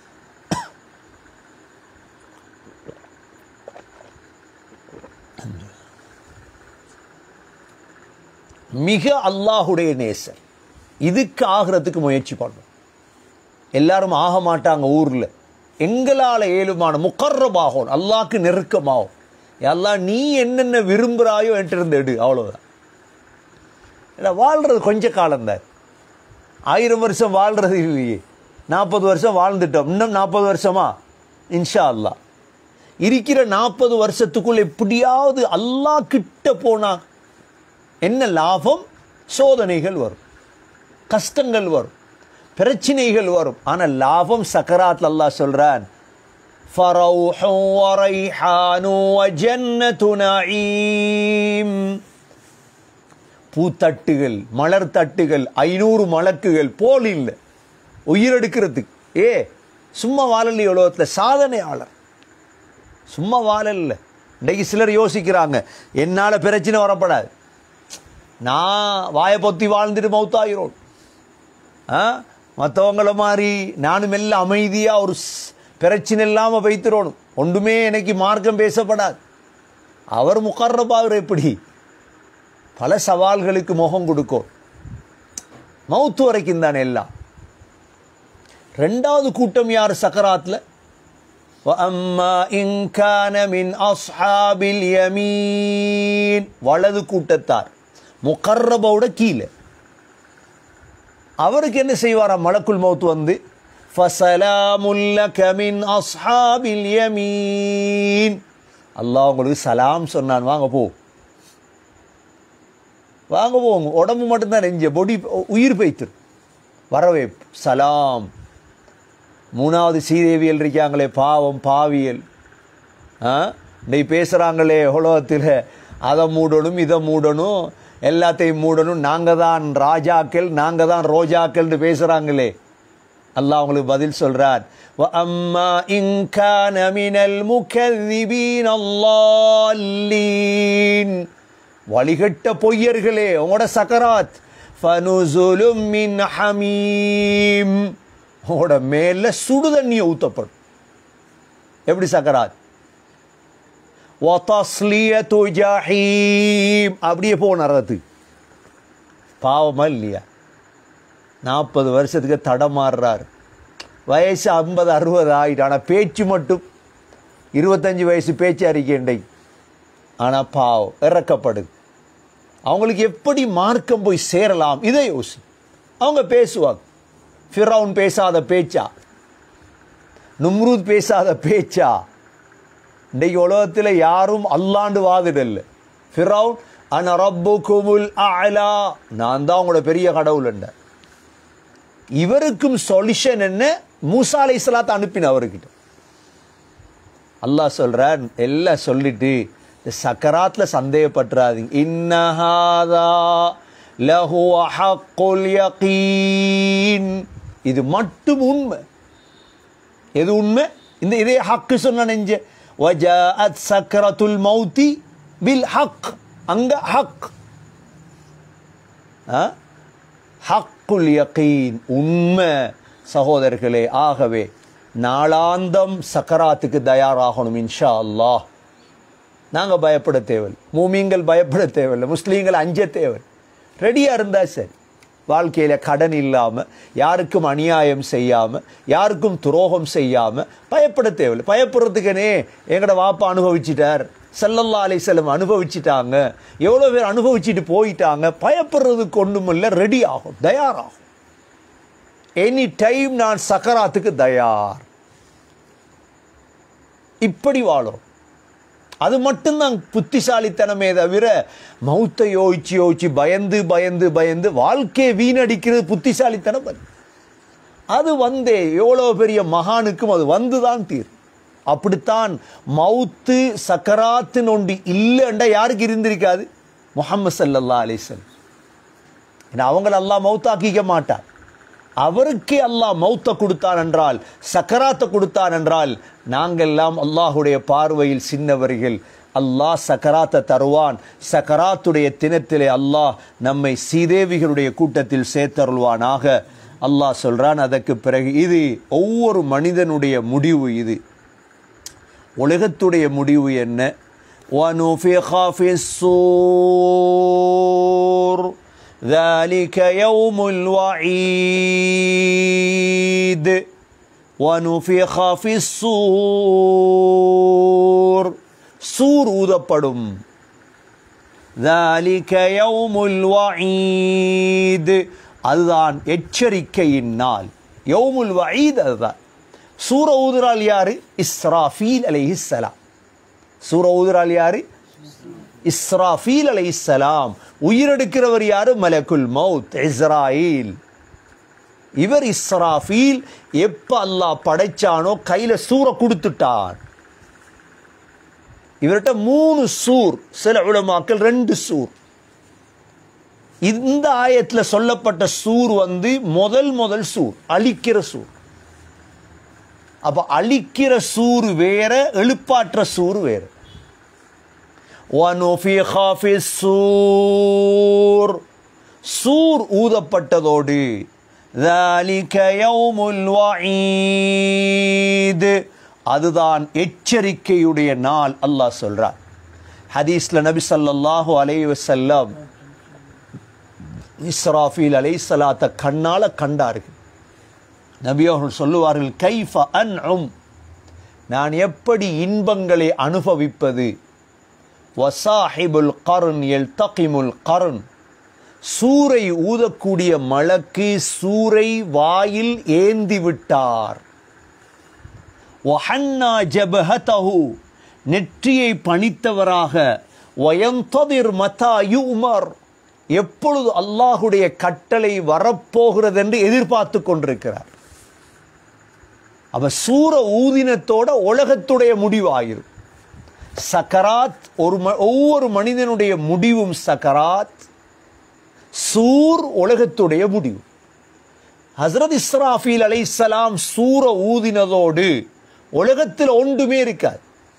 மிக அல்லாஹுடைய நேசர் இதுக்கு ஆகிறதுக்கு முயற்சி பண்ணும் எல்லாரும் ஆக மாட்டாங்க ஊர்ல எங்களால ஏழுமான முக்கர்ரமாகும் அல்லாஹ்க்கு நெருக்கமாகும் எல்லாம் நீ என்னென்ன விரும்புகிறாயோ என்கிட்ட எடு அவ்வளவுதான் இல்லை வாழ்றது கொஞ்ச காலம்தான் ஆயிரம் வருஷம் வாழ்றது இல்லையே நாற்பது வருஷம் வாழ்ந்துட்டோம் இன்னும் நாற்பது வருஷமா இன்ஷா அல்லாஹ் இருக்கிற நாற்பது வருஷத்துக்குள்ள எப்படியாவது அல்லாஹ் கிட்ட போனா என்ன லாபம் சோதனைகள் வரும் கஷ்டங்கள் வரும் பிரச்சனைகள் வரும் ஆனா லாபம் சக்கராத் அல்லாஹ் சொல்றான் فروح وريحان وجنة نعيم பூத்தட்டுகள் மலர் தட்டுகள் ஐநூறு மலக்குகள் போல் இல்லை உயிரெடுக்கிறதுக்கு ஏ சும்மா வாழலையே உலகத்தில் சாதனையாளர் சும்மா வாழல இன்னைக்கு சிலர் யோசிக்கிறாங்க என்னால் பிரச்சனை வரப்படாது நான் வாயை பொத்தி வாழ்ந்துட்டு மௌத்தாயிரோம் ஆ மற்றவங்கள மாதிரி நானும் எல்லாம் அமைதியாக ஒரு ஸ்- பிரச்சனை இல்லாமல் வைத்திரோணும் ஒன்றுமே எனக்கு மார்க்கம் பேசப்படாது அவர் முகர்றபாவர் எப்படி பல சவால்களுக்கு முகம் கொடுக்கும் மௌத்து வரைக்கும் தானே எல்லாம் ரெண்டாவது கூட்டம் யார் சக்கராத்தில் وَأَمَّا إِنْ كَانَ مِنْ أَصْحَابِ الْيَمِينِ வலது கூட்டத்தார் முகர்ரபோட கீழே அவருக்கு என்ன செய்வாராம் மலக்குல் மௌத் வந்து فَسَلَامٌ لَكَ مِنْ أَصْحَابِ الْيَمِينِ அல்லாஹ் உங்களுக்கு சலாம் சொன்னான் வாங்க போ வாங்க போங்க உடம்பு மட்டும்தான் நெஞ்ச பொடி உயிர் பைத்து வரவேற்பு சலாம் மூணாவது சீதேவியல் இருக்காங்களே பாவம் பாவியல் ஆ இன்னைக்கு பேசுகிறாங்களே உலகத்தில் அதை மூடணும் இதை மூடணும் எல்லாத்தையும் மூடணும் நாங்கள் தான் ராஜாக்கள் நாங்கள் தான் ரோஜாக்கள்னு பேசுகிறாங்களே அல்லாஹ் அவங்களுக்கு பதில் சொல்றார் وَأَمَّا إِنْ كَانَ مِنَ الْمُكَذِّبِينَ الضَّالِّينَ வழிகட்ட பொய்யர்களே உங்களோட சக்கராத் ஃபனுசுலும் மின் ஹமீம் உங்களோட மேல சுடு தண்ணியை ஊத்தப்படும் எப்படி சக்கராத் வதஸ்லியத்து ஜஹீம் அப்படியே போ நரகத்துக்கு பாவமா இல்லையா நாற்பது வருஷத்துக்கு தடமாறுறார் வயசு ஐம்பது அறுபது ஆயிட்டு ஆனால் பேச்சு மட்டும் இருபத்தஞ்சு வயசு பேச்சு அறிக்கை ஆனால் பாவம் இறக்கப்படுது அவங்களுக்கு எப்படி மார்க்கம் போய் சேரலாம் இதை யோசி அவங்க பேசுவாங்க ஃபிரௌன் பேசாத பேச்சா நும்ரூத் பேசாத பேச்சா இன்றைக்கு உலகத்தில் யாரும் அல்லாண்டு வாதிடல ஃபிரௌன் அன ரப்புகுமுல் அலா நான் தான் உங்களோட பெரிய கடவுள் என்ன இவருக்கும் சொல்யூஷன் என்ன மூசா அலை இஸ்லாத்தை அனுப்பின அவர்கிட்ட அல்லாஹ் சொல்றான் எல்லாம் சொல்லிட்டு இந்த சக்கராத்ல சந்தேகப்பட்டுறாதீங்க இன்னஹாதா லஹு ஹக்குல் யகீன் இது மட்டும் உண்மை எது உண்மை இந்த இதே ஹக்கு சொன்ன நெஞ்ச வஜாஅத் சக்கரத்துல் மௌதி பில் ஹக் அங்க ஹக் ஆ? ஹக்குல் யகீன் உண்மை சகோதரர்களே ஆகவே நாளாந்தம் சக்கராத்துக்கு தயாராகணும் இன்ஷா அல்லாஹ் நாங்கள் பயப்பட தேவையில்லை மூமிங்கள் பயப்பட தேவையில்லை முஸ்லீம்கள் அஞ்ச தேவை ரெடியாக இருந்தா சரி வாழ்க்கையில் கடன் இல்லாமல் யாருக்கும் அநியாயம் செய்யாமல் யாருக்கும் துரோகம் செய்யாமல் பயப்பட தேவையில்லை பயப்படுறதுக்குனே எங்கட வாப்பா அனுபவிச்சிட்டார் சல்லல்லா அலிசல்லம் அனுபவிச்சிட்டாங்க எவ்வளோ பேர் அனுபவிச்சுட்டு போயிட்டாங்க பயப்படுறதுக்கு ஒன்றும் இல்லை ரெடி ஆகும் தயாராகும் எனி டைம் நான் சக்கராத்துக்கு தயார் இப்படி வாழும் அது மட்டும்தான் புத்திசாலித்தனமே தவிர மௌத்தை யோசிச்சு யோசிச்சு பயந்து பயந்து பயந்து வாழ்க்கையை வீணடிக்கிறது புத்திசாலித்தனம் அல்ல. அது வந்தே எவ்வளோ பெரிய மகானுக்கும் அது வந்துதான் தீர் அப்படித்தான் மௌத்து சக்கராத்து நொண்டி இல்லைண்டா யாருக்கு இருந்திருக்காது முகமது சல்லல்லா அலிசல் ஏன்னா அவங்கள அல்லாஹ் மௌத்தாக்கிக்க மாட்டார் அவருக்கே அல்லாஹ் மௌத்தை கொடுத்தான் என்றால் சக்கராத்தை கொடுத்தான் என்றால் நாங்கெல்லாம் அல்லாஹுடைய பார்வையில் சின்னவர்கள் அல்லாஹ் சக்கராத்தை தருவான் சக்கராத்துடைய தினத்திலே அல்லாஹ் நம்மை சீதேவிகளுடைய கூட்டத்தில் சேர்த்தருள்வானாக அல்லாஹ் சொல்றான் அதற்கு பிறகு இது ஒவ்வொரு மனிதனுடைய முடிவு இது உலகத்துடைய முடிவு என்ன وَنُفِخَ فِي الصُّورِ ذَلِكَ يَوْمُ الْوَعِيدِ وَنُفِخَ فِي الصُّورِ சூர் ஊதப்படும் ذَلِكَ يَوْمُ الْوَعِيدِ அதுதான் எச்சரிக்கையின் நாள் யௌமுல் வஈத் அதுதான் சூர ஊதுரால் யாரு இஸ்ராஃபீல் அலைஹிஸ்ஸலாம் சூர ஊதுரால் யாரு இஸ்ராஃபீல் அலைஹிஸ்ஸலாம் உயிரெடுக்கிறவர் யாரு மலக்குல் மௌத் இஸ்ராயில் இவர் இஸ்ராஃபீல் எப்ப அல்லாஹ் படைச்சானோ கையில சூற கொடுத்துட்டான் இவர்கிட்ட மூணு சூர் சில உலமாக்கள் ரெண்டு சூர் இந்த ஆயத்துல சொல்லப்பட்ட சூர் வந்து முதல் முதல் சூர் அழிக்கிற சூர் அப்ப அழிக்கிற சூர் வேற எழுப்பாற்ற சூர் வேற وَنُفِخَ فِي الصُّورِ சூர் ஊதப்பட்டதோடு ذَلِكَ يَوْمُ الْوَعِيدِ அதுதான் எச்சரிக்கையுடைய நாள் அல்லாஹ் சொல்றார் ஹதீஸ்ல நபி ஸல்லல்லாஹு அலைஹி வஸல்லம் இஸ்ராஃபீல் அலைஹிஸ்ஸலாத்த கண்ணால கண்டார்கள் நபி அவர்கள் சொல்லுவார்கள் கைஃப அன்உம் நான் எப்படி இன்பங்களை அனுபவிப்பது வசாஹிபுல் கருண் எல் தகிமுல் கருண் சூரை ஊதக்கூடிய மலக்கு சூரை வாயில் ஏந்தி விட்டார் வஹன்னா ஜபஹதஹு நெற்றியை பணித்தவராக வயந்ததிர் மதா யுமர் எப்பொழுது அல்லாஹுடைய கட்டளை வரப்போகிறது என்று எதிர்பார்த்து கொண்டிருக்கிறார் அவ சூர ஊதினத்தோட உலகத்துடைய முடிவாயிரும் சக்கராத் ஒரு ம- ஒவ்வொரு மனிதனுடைய முடிவும் சக்கராத் சூர் உலகத்துடைய முடிவு ஹஸ்ரத் இஸ்ராஃபீல் அலைஹிஸ்ஸலாம் சூர ஊதினதோடு உலகத்தில் ஒன்றுமே இருக்காது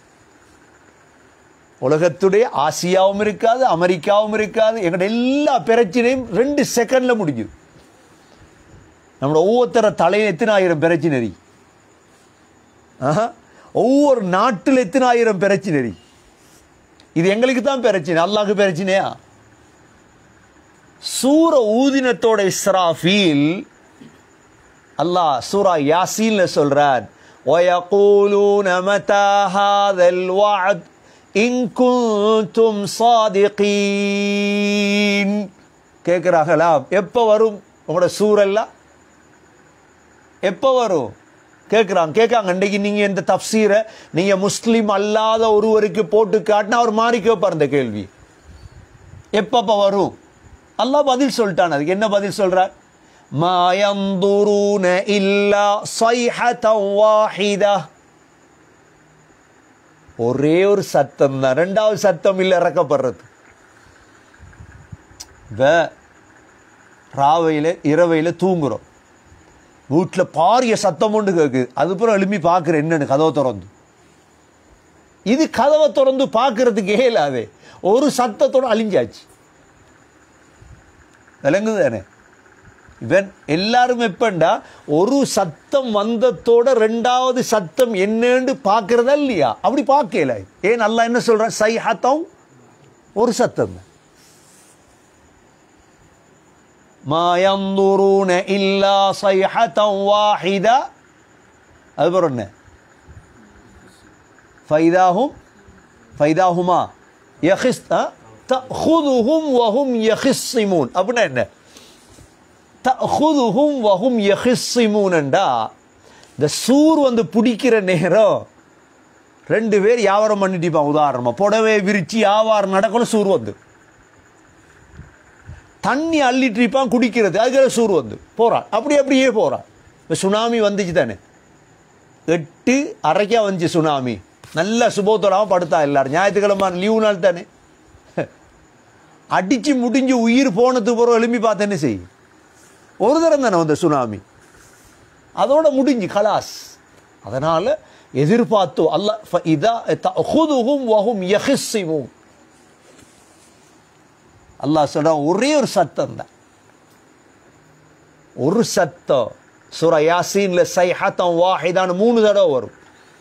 உலகத்துடைய ஆசியாவும் இருக்காது அமெரிக்காவும் இருக்காது எங்களோட எல்லா பிரச்சனையும் ரெண்டு செகண்ட்ல முடிஞ்சுது நம்மளோட ஒவ்வொருத்தர தலையில் எத்தனாயிரம் பிரச்சனை இருக்கு. ஆஹா. ஒவ்வொரு நாட்டில் எத்தனாயிரம் பிரச்சனை இருக்கு. இது எங்களுக்கு தான் பிரச்சனை அல்லாஹ்க்கு பிரச்சனையா சூர ஊதினத்தோட இஸ்ராஃபீல் அல்லாஹ் சூரா யாசீன்ல சொல்றார் وَيَقُولُونَ مَتَى هَذَا الْوَعْدُ إِن كُنتُمْ صَادِقِينَ கேட்குறாங்களா எப்போ வரும் உங்களோட சூரெல்லாம் எப்போ வரும் கேட்குறாங்க கேட்காங்க இன்றைக்கு நீங்கள் இந்த தப்சீரை நீங்கள் முஸ்லீம் அல்லாத ஒருவருக்கு போட்டு காட்டினா அவர் மாறி கேட்பார் இந்த கேள்வி எப்பப்ப வரும் அல்லாஹ் பதில் சொல்லிட்டான் அதுக்கு என்ன பதில் சொல்றார் ما ينظرون إلا صيحة واحدة ஒரே ஒரு சத்தம் தான் ரெண்டாவது சத்தம் இல்லை இறக்கப்படுறது இப்போ ராவையில் இரவையில் தூங்குறோம் வீட்டில் பாரிய சத்தம் ஒன்று கேட்குது அதுக்கப்புறம் எழுப்பி பார்க்குறேன் என்னன்னு கதவை திறந்து இது கதவை திறந்து பார்க்கறதுக்கு இயலாதே ஒரு சத்தத்தோட அழிஞ்சாச்சு விளங்குது தானே இவன் எல்லாரும் எப்பண்டா ஒரு சத்தம் வந்தத்தோட ரெண்டாவது சத்தம் என்னன்னு பார்க்கறதா இல்லையா அப்படி பார்க்கல ஏன் நல்லா என்ன சொல்ற சைஹத்தம் ஒரு சத்தம் தான். ما ينظرون إلا صيحة واحدة அதுபோல் என்ன فإذا هم فإذا هما يخص أه؟ تأخذهم وهم يخصمون அப்படின்னா என்ன தஹுதுஹும் வஹும் யஹிஸ்ஸிமூனண்டா இந்த சூர் வந்து பிடிக்கிற நேரம் ரெண்டு பேர் வியாபாரம் பண்ணிட்டிப்பான் உதாரணமா புடவை விரிச்சு வியாபாரம் நடக்கணும் சூர் வந்து தண்ணி அள்ளிட்டு இருப்பான் குடிக்கிறது அதுக்கு சூர் வந்து போறான் அப்படி அப்படியே போறான் இப்போ சுனாமி வந்துச்சு தானே எட்டு அரைக்கா வந்துச்சு சுனாமி நல்ல சுபோத்தோடாம படுத்தா எல்லாரும் ஞாயிற்றுக்கிழமை லீவு நாள் தானே அடிச்சு முடிஞ்சு உயிர் போனதுக்கு பிறகு எழுப்பி பார்த்தேன்னு செய் ஒரு தரம் தானே வந்த சுனாமி அதோட முடிஞ்சு கலாஸ் அதனால எதிர்பார்த்து அல்ல இதா தஹுதுஹும் வஹும் யஹிஸ்ஸிமும் அல்லாஹ் சொல்றான் ஒரே ஒரு சத்தம் தான் ஒரு சத்தம் சூரா யாசீன்ல சைஹத்தம் வாஹிதான் மூணு தடவை வரும்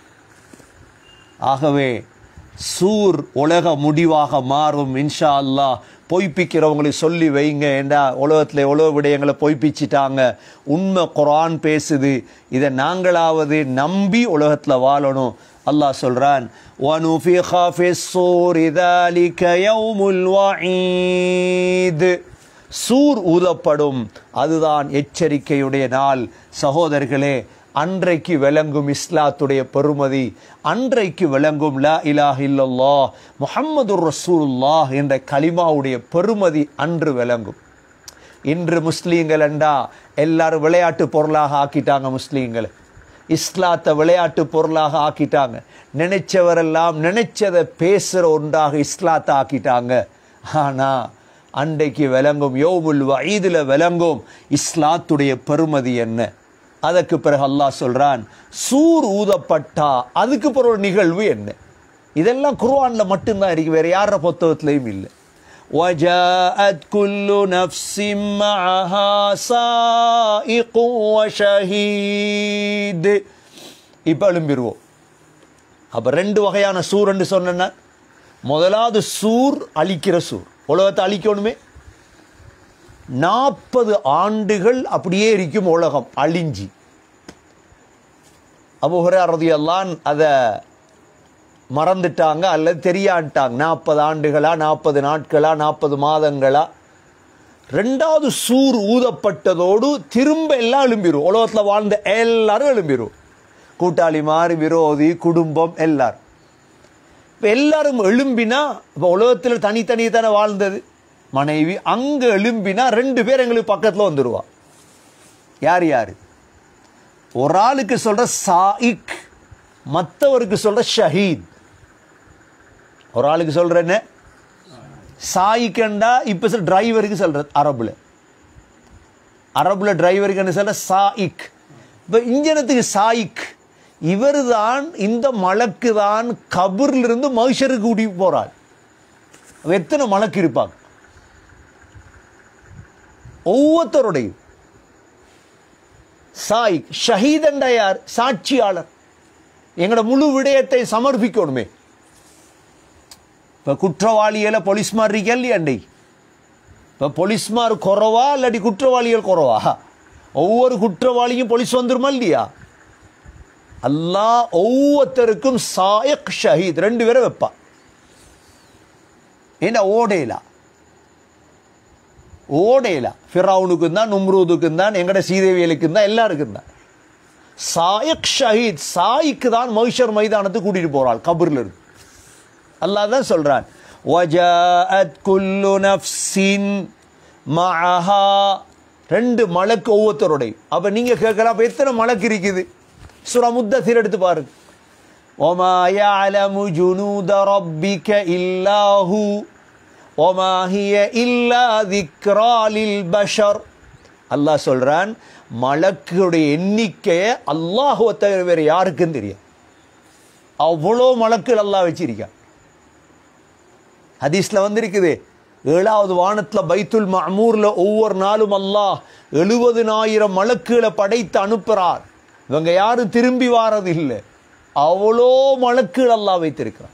ஆகவே சூர் உலக முடிவாக மாறும் இன்ஷா அல்லாஹ் பொய்ப்பிக்கிறவங்களுக்கு சொல்லி வைங்க ஏண்டா உலகத்தில் எவ்வளோ விடயங்களை பொய்ப்பிச்சிட்டாங்க உண்மை குரான் பேசுது இதை நாங்களாவது நம்பி உலகத்தில் வாழணும் அல்லாஹ் சொல்றான் وَنُفِخَ فِي الصُّورِ ذَلِكَ يَوْمُ الْوَعِيدِ சூர் ஊதப்படும் அதுதான் எச்சரிக்கையுடைய நாள் சகோதரர்களே அன்றைக்கு விளங்கும் இஸ்லாத்துடைய பெருமதி அன்றைக்கு விளங்கும் லா இலாஹ இல்லல்லாஹ் முஹம்மது ரசூலுல்லாஹ் என்ற கலிமாவுடைய பெருமதி அன்று விளங்கும் இன்று முஸ்லீம்கள் என்றா எல்லாரும் விளையாட்டு பொருளாக ஆக்கிட்டாங்க முஸ்லீம்களை இஸ்லாத்தை விளையாட்டு பொருளாக ஆக்கிட்டாங்க நினைச்சவரெல்லாம் நினைச்சதை பேசுகிற ஒன்றாக இஸ்லாத்தை ஆக்கிட்டாங்க ஆனா அன்றைக்கு விளங்கும் யோமுல் வயதில் விளங்கும் இஸ்லாத்துடைய பெருமதி என்ன அதற்கு பிறகு அல்லாஹ் சொல்றான் சூர் ஊதப்பட்டா அதுக்கு பிறகு ஒரு நிகழ்வு என்ன இதெல்லாம் குர்ஆன்ல மட்டும்தான் இருக்கு வேற யார புத்தகத்திலையும் இல்லை وجاءت كل نفس معها سائق وشهيد இப்ப எழும்பிடுவோம் அப்ப ரெண்டு வகையான சூர் என்று சொன்னா முதலாவது சூர் அழிக்கிற சூர் உலகத்தை அழிக்கணுமே நாற்பது ஆண்டுகள் அப்படியே இருக்கும் உலகம் அழிஞ்சி அபுஹரதி எல்லாம் அதை மறந்துட்டாங்க அல்லது தெரியான்ட்டாங்க நாற்பது ஆண்டுகளா நாற்பது நாட்களா நாற்பது மாதங்களா ரெண்டாவது சூர் ஊதப்பட்டதோடு திரும்ப எல்லாம் எழும்பிரும் உலகத்தில் வாழ்ந்த எல்லாரும் எழும்பிரும் கூட்டாளி மாறி விரோதி குடும்பம் எல்லாரும் இப்போ எல்லாரும் எழும்பினா இப்போ உலகத்தில் தனித்தனி தானே வாழ்ந்தது மனைவி அங்கே எழும்பினா ரெண்டு பேர் எங்களுக்கு பக்கத்தில் வந்துடுவா யார் யார் ஒரு ஆளுக்கு சொல்ற சாயிக் மற்றவருக்கு சொல்ற ஷஹீத் ஒரு ஆளுக்கு சொல்ற என்ன சாயிக்கண்டா இப்போ சொல் டிரைவருக்கு சொல்ற அரபுல அரபுல டிரைவருக்கு என்ன சொல்ற சாயிக் இப்போ இஞ்சனத்துக்கு சாயிக் இவர் தான் இந்த மலக்கு தான் கபூர்ல இருந்து மகிஷருக்கு கூட்டி போறார் அவ எத்தனை மலக்கு இருப்பாங்க ஒவ்வொருத்தருடையும் சாய் ஷஹீதண்டா யார் சாட்சியாளர் எங்களோட முழு விடயத்தை சமர்ப்பிக்கணுமே இப்போ குற்றவாளிகளை போலீஸ்மார் இருக்கா இல்லையா அண்டை இப்போ போலீஸ்மார் குறவா இல்லாட்டி குற்றவாளிகள் குறவா ஒவ்வொரு குற்றவாளியும் போலீஸ் வந்துருமா இல்லையா அல்லாஹ் ஒவ்வொருத்தருக்கும் சாயக் ஷஹீத் ரெண்டு பேரை வைப்பா ஏன்னா ஓடேலா ஓடேலா ஃபிரௌனுக்கும் தான் நும்ரூதுக்கும் தான் எங்கட சீதேவியலுக்கும் தான் எல்லாருக்கும் தான் சாயக் ஷஹீத் சாய்க்கு தான் மகிஷர் மைதானத்துக்கு கூட்டிட்டு போறாள் கபூர்ல இருந்து அல்லாஹ் தான் சொல்றான் وَجَاءَتْ كُلُّ نَفْسٍ مَعَهَا ரெண்டு மலக்கு ஒவ்வொருத்தருடைய அப்ப நீங்க கேட்கலாம் அப்ப எத்தனை மலக்கு இருக்குது சூரா முத்தசிர் எடுத்து பாருங்க وَمَا يَعْلَمُ جُنُودَ رَبِّكَ إِلَّا هُوَ وَمَا هِيَ إِلَّا ذِكْرَى لِلْبَشَرِ அல்லாஹ் சொல்றான் மலக்குடைய எண்ணிக்கையை அல்லாஹுவ தவிர வேற யாருக்கும் தெரியும் அவ்வளோ மலக்குகள் அல்லாஹ் வச்சிருக்கான் ஹதீஸ்ல வந்திருக்குது ஏழாவது வானத்துல பைத்துல் மஅமூர்ல ஒவ்வொரு நாளும் அல்லாஹ் எழுபதுனாயிரம் மலக்குகளை படைத்து அனுப்புறார் இவங்க யாரும் திரும்பி வாரது இல்லை அவ்வளோ மலக்குகள் அல்லாஹ் வைத்திருக்கிறார்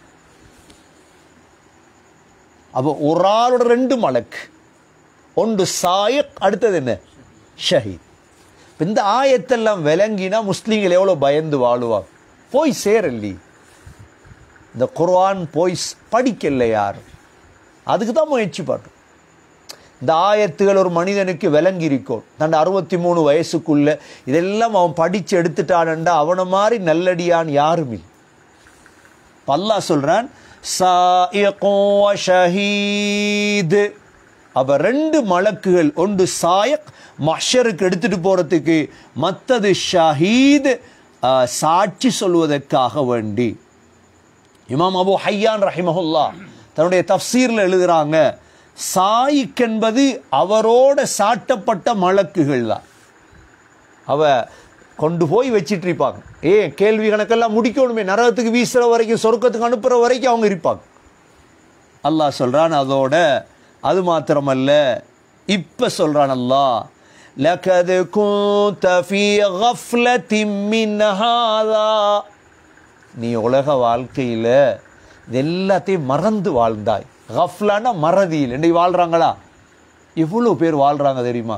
அப்போ ஒரு ஆளோட ரெண்டு மலக்கு ஒன்று சாயக் அடுத்தது என்ன ஷஹீத் இப்ப இந்த ஆயத்தெல்லாம் விளங்கினா முஸ்லீம்கள் எவ்வளோ பயந்து வாழுவாங்க போய் சேரல்லி இந்த குர்ஆன் போய் ஸ்- படிக்கல யார் அதுக்கு தான் முயற்சி பண்ணுறோம் இந்த ஆயத்துகள் ஒரு மனிதனுக்கு விளங்கி இருக்கும் தன் அறுபத்தி மூணு வயசுக்குள்ள இதெல்லாம் அவன் படிச்சு எடுத்துட்டான்டா அவனை மாதிரி நல்லடியான் யாரும் இல்லை இப்ப அல்லாஹ் சொல்றான் சாயிகும் வ ஷஹீது அப்ப ரெண்டு மலக்குகள் ஒன்று சாயக் மஷருக்கு எடுத்துட்டு போறதுக்கு மத்தது ஷஹீத் ஆஹ், சாட்சி சொல்வதற்காக வேண்டி இமாம் அபு ஹையான் ரஹிமஹுல்லா தன்னுடைய தஃப்சீர்ல எழுதுறாங்க சாயிக் என்பது அவரோட சாட்டப்பட்ட மலக்குகள் தான் அவ கொண்டு போய் வச்சிட்டு இருப்பாங்க ஏ கேள்வி கணக்கெல்லாம் முடிக்கணுமே நரகத்துக்கு வீசுற வரைக்கும் சொர்க்கத்துக்கு அனுப்புற வரைக்கும் அவங்க இருப்பாங்க அல்லாஹ் சொல்றான் அதோட அது மாத்திரமல்ல இப்ப சொல்றான் அல்லாஹ் லகது குந்த ஃபீ கஃப்லத்தின் மின் ஹாதா நீ உலக வாழ்க்கையில இது எல்லாத்தையும் மறந்து வாழ்ந்தாய் கஃப்லான மறதியில் இன்னைக்கு வாழ்றாங்களா எவ்வளவு பேர் வாழ்றாங்க தெரியுமா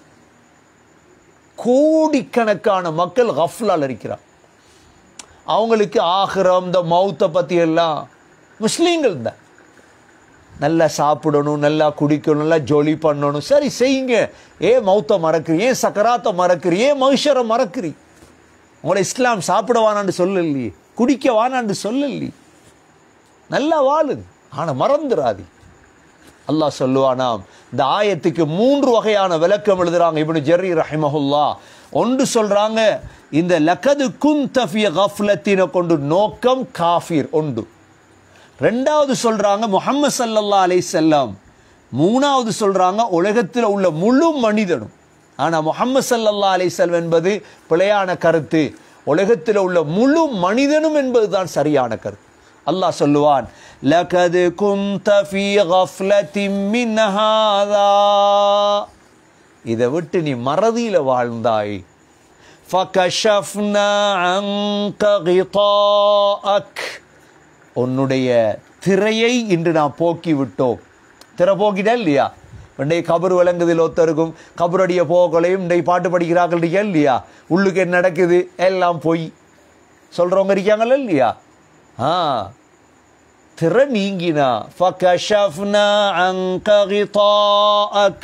கோடிக்கணக்கான மக்கள் கஃப்லால் இருக்கிறார் அவங்களுக்கு ஆகிரம் இந்த மௌத்தை பத்தி எல்லாம் முஸ்லீம்கள் தான் நல்லா சாப்பிடணும் நல்லா குடிக்கணும் நல்லா ஜொலி பண்ணணும் சரி செய்யுங்க ஏன் மௌத்தை மறக்கிறீ ஏன் சக்கராத்தை மறக்கிறீ ஏன் மனுஷரை மறக்கிறீ உங்களை இஸ்லாம் சாப்பிட வானான்னு சொல்லலையே குடிக்க வானான்னு சொல்லலையே நல்லா வாழுது ஆனா மறந்துடாதி அல்லாஹ் சொல்லுவானாம் இந்த ஆயத்துக்கு மூன்று வகையான விளக்கம் எழுதுறாங்க இப்னு ஜெர்ரி ரஹிமஹுல்லா ஒன்று சொல்றாங்க இந்த லக்கது குந்தஃபிய கஃப்லத்தின கொண்டு நோக்கம் காஃபிர் ஒன்று ரெண்டாவது சொல்றாங்க முஹம்மது ஸல்லல்லாஹு அலைஹி செல்லம் மூணாவது சொல்றாங்க உலகத்தில் உள்ள முழு மனிதனும் ஆனா முஹம்மது ஸல்லல்லாஹு அலைஹி செல்லம் என்பது பிழையான கருத்து உலகத்தில் உள்ள முழு மனிதனும் என்பதுதான் சரியான கருத்து அல்லாஹ் சொல்லுவான் லகது குந்த ஃபீ கஃப்லத்தின் மின் ஹாதா இதை விட்டு நீ மறதியில வாழ்ந்தாய் فكشفنا عنك غطاءك உன்னுடைய திரையை இன்று நாம் போக்கி விட்டோம் திரை போக்கிட்டா இல்லையா இன்றைய கபர் விளங்குதில் ஒத்தருக்கும் கபரடிய போகலையும் இன்றைய பாட்டு படிக்கிறார்கள் இருக்கா இல்லையா உள்ளுக்கு என்ன நடக்குது எல்லாம் பொய் சொல்றவங்க இருக்காங்களா இல்லையா ஆ திரை நீங்கினா فكشفنا عنك غطاءك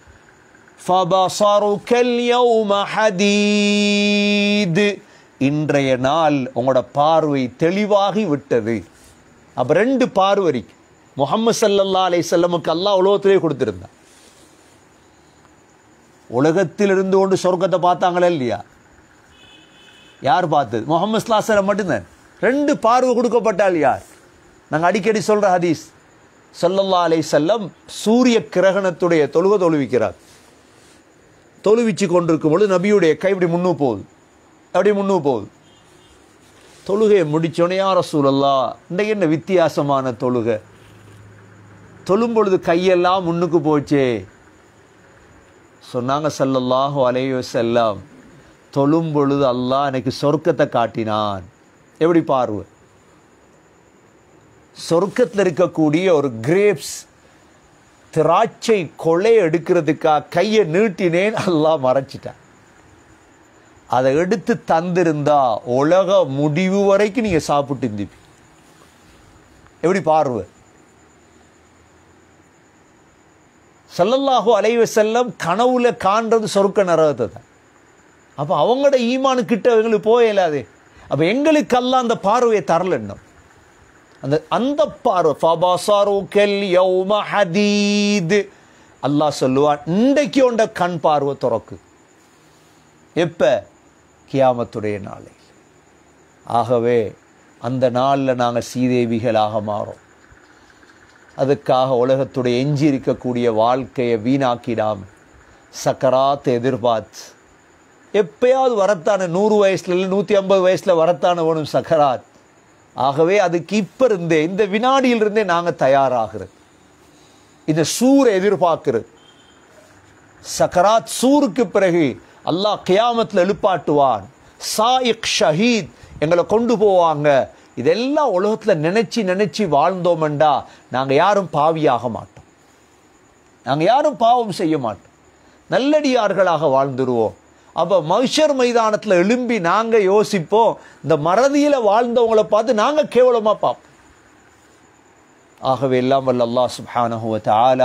فبصرك اليوم حديد இன்றைய நாள் உங்களோட பார்வை தெளிவாகி விட்டது அப்ப ரெண்டு பார்வை இருக்கு முகமது சல்லல்லா அலை செல்லமுக்கு அல்லாஹ் உலகத்திலே கொடுத்திருந்தான் உலகத்தில் இருந்து கொண்டு சொர்க்கத்தை பார்த்தாங்களா இல்லையா யார் பார்த்தது முகமது ஸ்லாசலம் மட்டும்தான் ரெண்டு பார்வை கொடுக்கப்பட்டால் யார் நாங்கள் அடிக்கடி சொல்ற ஹதீஸ் சல்லல்லா அலை செல்லம் சூரிய கிரகணத்துடைய தொழுக தொழுவிக்கிறார் தொழுவிச்சு கொண்டிருக்கும் பொழுது நபியுடைய கை இப்படி முன்னு போகுது அப்படி முன்னு போகுது தொழுகையை முடிச்சோடனே யார சூழல்லா இன்றைக்கு என்ன வித்தியாசமான தொழுகை தொழும் பொழுது கையெல்லாம் முன்னுக்கு போச்சே சொன்னாங்க ஸல்லல்லாஹு அலைஹி வஸல்லம் தொழும் பொழுது அல்லாஹ் எனக்கு சொர்க்கத்தை காட்டினான் எப்படி பார்வை சொர்க்கத்தில் இருக்கக்கூடிய ஒரு கிரேப்ஸ் திராட்சை கொலை எடுக்கிறதுக்காக கையை நீட்டினேன் அல்லாஹ் மறைச்சிட்டான் அதை எடுத்து தந்திருந்தா உலக முடிவு வரைக்கும் நீங்க சாப்பிட்டு இருந்திப்பி எப்படி பார்வை ஸல்லல்லாஹு அலைஹி வஸல்லம் கனவுல காண்றது சொர்க்க நரகத்தை தான் அப்ப அவங்களோட ஈமானு கிட்ட எங்களுக்கு போக இயலாதே அப்ப எங்களுக்கு அல்லாஹ் அந்த பார்வையை தரல இன்னும் அந்த அந்த பார்வை ஃபபஸருக்கல் யௌம ஹதீத் அல்லாஹ் சொல்லுவான் இன்றைக்கு உண்ட கண் பார்வை துறக்கு எப்ப கியாமத்துடைய நாளை ஆகவே அந்த நாளில் நாங்கள் சீதேவிகளாக மாறோம் அதுக்காக உலகத்துடைய எஞ்சி இருக்கக்கூடிய வாழ்க்கையை வீணாக்கிடாம சக்கராத்தை எதிர்பார்த்து எப்பயாவது வரத்தான நூறு வயசுல இல்லை நூற்றி ஐம்பது வயசுல வரத்தான வேணும் சக்கராத் ஆகவே அதுக்கு இப்ப இருந்தே இந்த வினாடியில் இருந்தே நாங்க தயாராகிறது இந்த சூரை எதிர்பார்க்கிறது சக்கராத் சூருக்கு பிறகு அல்லாஹ் கியாமத்தில் எழுப்பாட்டுவான் சாயிக் ஷஹீத் எங்களை கொண்டு போவாங்க இதெல்லாம் உலகத்துல நினைச்சு நினைச்சு வாழ்ந்தோம்டா நாங்க யாரும் பாவியாக மாட்டோம் நாங்க யாரும் பாவம் செய்ய மாட்டோம் நல்லடியார்களாக வாழ்ந்துருவோம் அப்ப மகிஷர் மைதானத்துல எழும்பி நாங்க யோசிப்போம் இந்த மறதியில வாழ்ந்தவங்களை பார்த்து நாங்க கேவலமா பார்ப்போம் ஆகவே எல்லாம் வல்ல அல்லாஹ் சுப்ஹானஹு வ தஆலா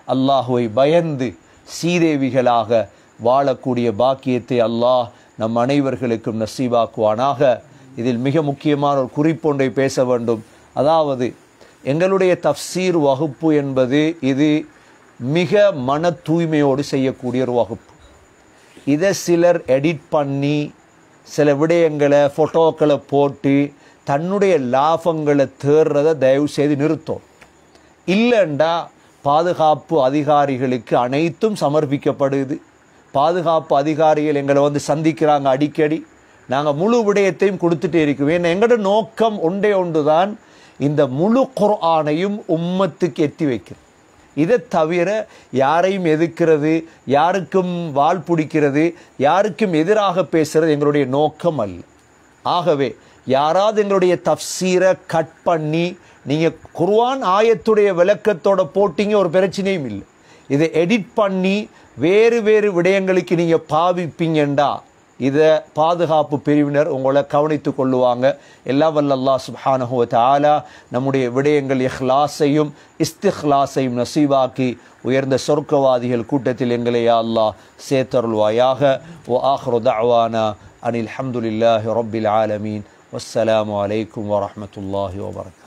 அல்லாஹுவை பயந்து சீதேவிகளாக வாழக்கூடிய பாக்கியத்தை அல்லாஹ் நம் அனைவர்களுக்கும் நசீபாக்குவானாக இதில் மிக முக்கியமான ஒரு குறிப்பொன்றை பேச வேண்டும் அதாவது எங்களுடைய தஃப்சீர் வகுப்பு என்பது இது மிக மன தூய்மையோடு செய்யக்கூடிய ஒரு வகுப்பு இதை சிலர் எடிட் பண்ணி சில விடயங்களை ஃபோட்டோக்களை போட்டு தன்னுடைய லாபங்களை தேடுறதை தயவு செய்து நிறுத்தும் இல்லைண்டா பாதுகாப்பு அதிகாரிகளுக்கு அனைத்தும் சமர்ப்பிக்கப்படுது பாதுகாப்பு அதிகாரிகள் எங்களை வந்து சந்திக்கிறாங்க அடிக்கடி நாங்கள் முழு விடயத்தையும் கொடுத்துட்டே இருக்கோம் ஏன்னா எங்களோட நோக்கம் ஒன்றே ஒன்று தான் இந்த முழு குர்ஆனையும் உம்மத்துக்கு எத்தி வைக்கிறது இதை தவிர யாரையும் எதிர்க்கிறது யாருக்கும் வால் பிடிக்கிறது யாருக்கும் எதிராக பேசுறது எங்களுடைய நோக்கம் அல்ல ஆகவே யாராவது எங்களுடைய தஃப்சீரை கட் பண்ணி நீங்கள் குர்ஆன் ஆயத்துடைய விளக்கத்தோட போட்டிங்க ஒரு பிரச்சனையும் இல்லை இதை எடிட் பண்ணி வேறு வேறு விடயங்களுக்கு நீங்கள் பாவிப்பீங்கண்டா இதை பாதுகாப்பு பிரிவினர் உங்களை கவனித்து கொள்ளுவாங்க எல்லாம் வல்ல அல்லாஹ் சுப்ஹானஹு வ தஆலா நம்முடைய விடயங்கள் இஹ்லாஸையும் இஸ்திஹ்லாஸையும் நசீவாக்கி உயர்ந்த சொர்க்கவாதிகள் கூட்டத்தில் எங்களை யா அல்லாஹ் சேர்த்தருள்வாயாக ஓ ஆஹ்ரு தஅவானா அனில் ஹம்துலில்லாஹி ரப்பில் ஆலமீன் வஸ்ஸலாமு அலைக்கும் வரஹ்மத்துல்லாஹி வபரகாத்துஹு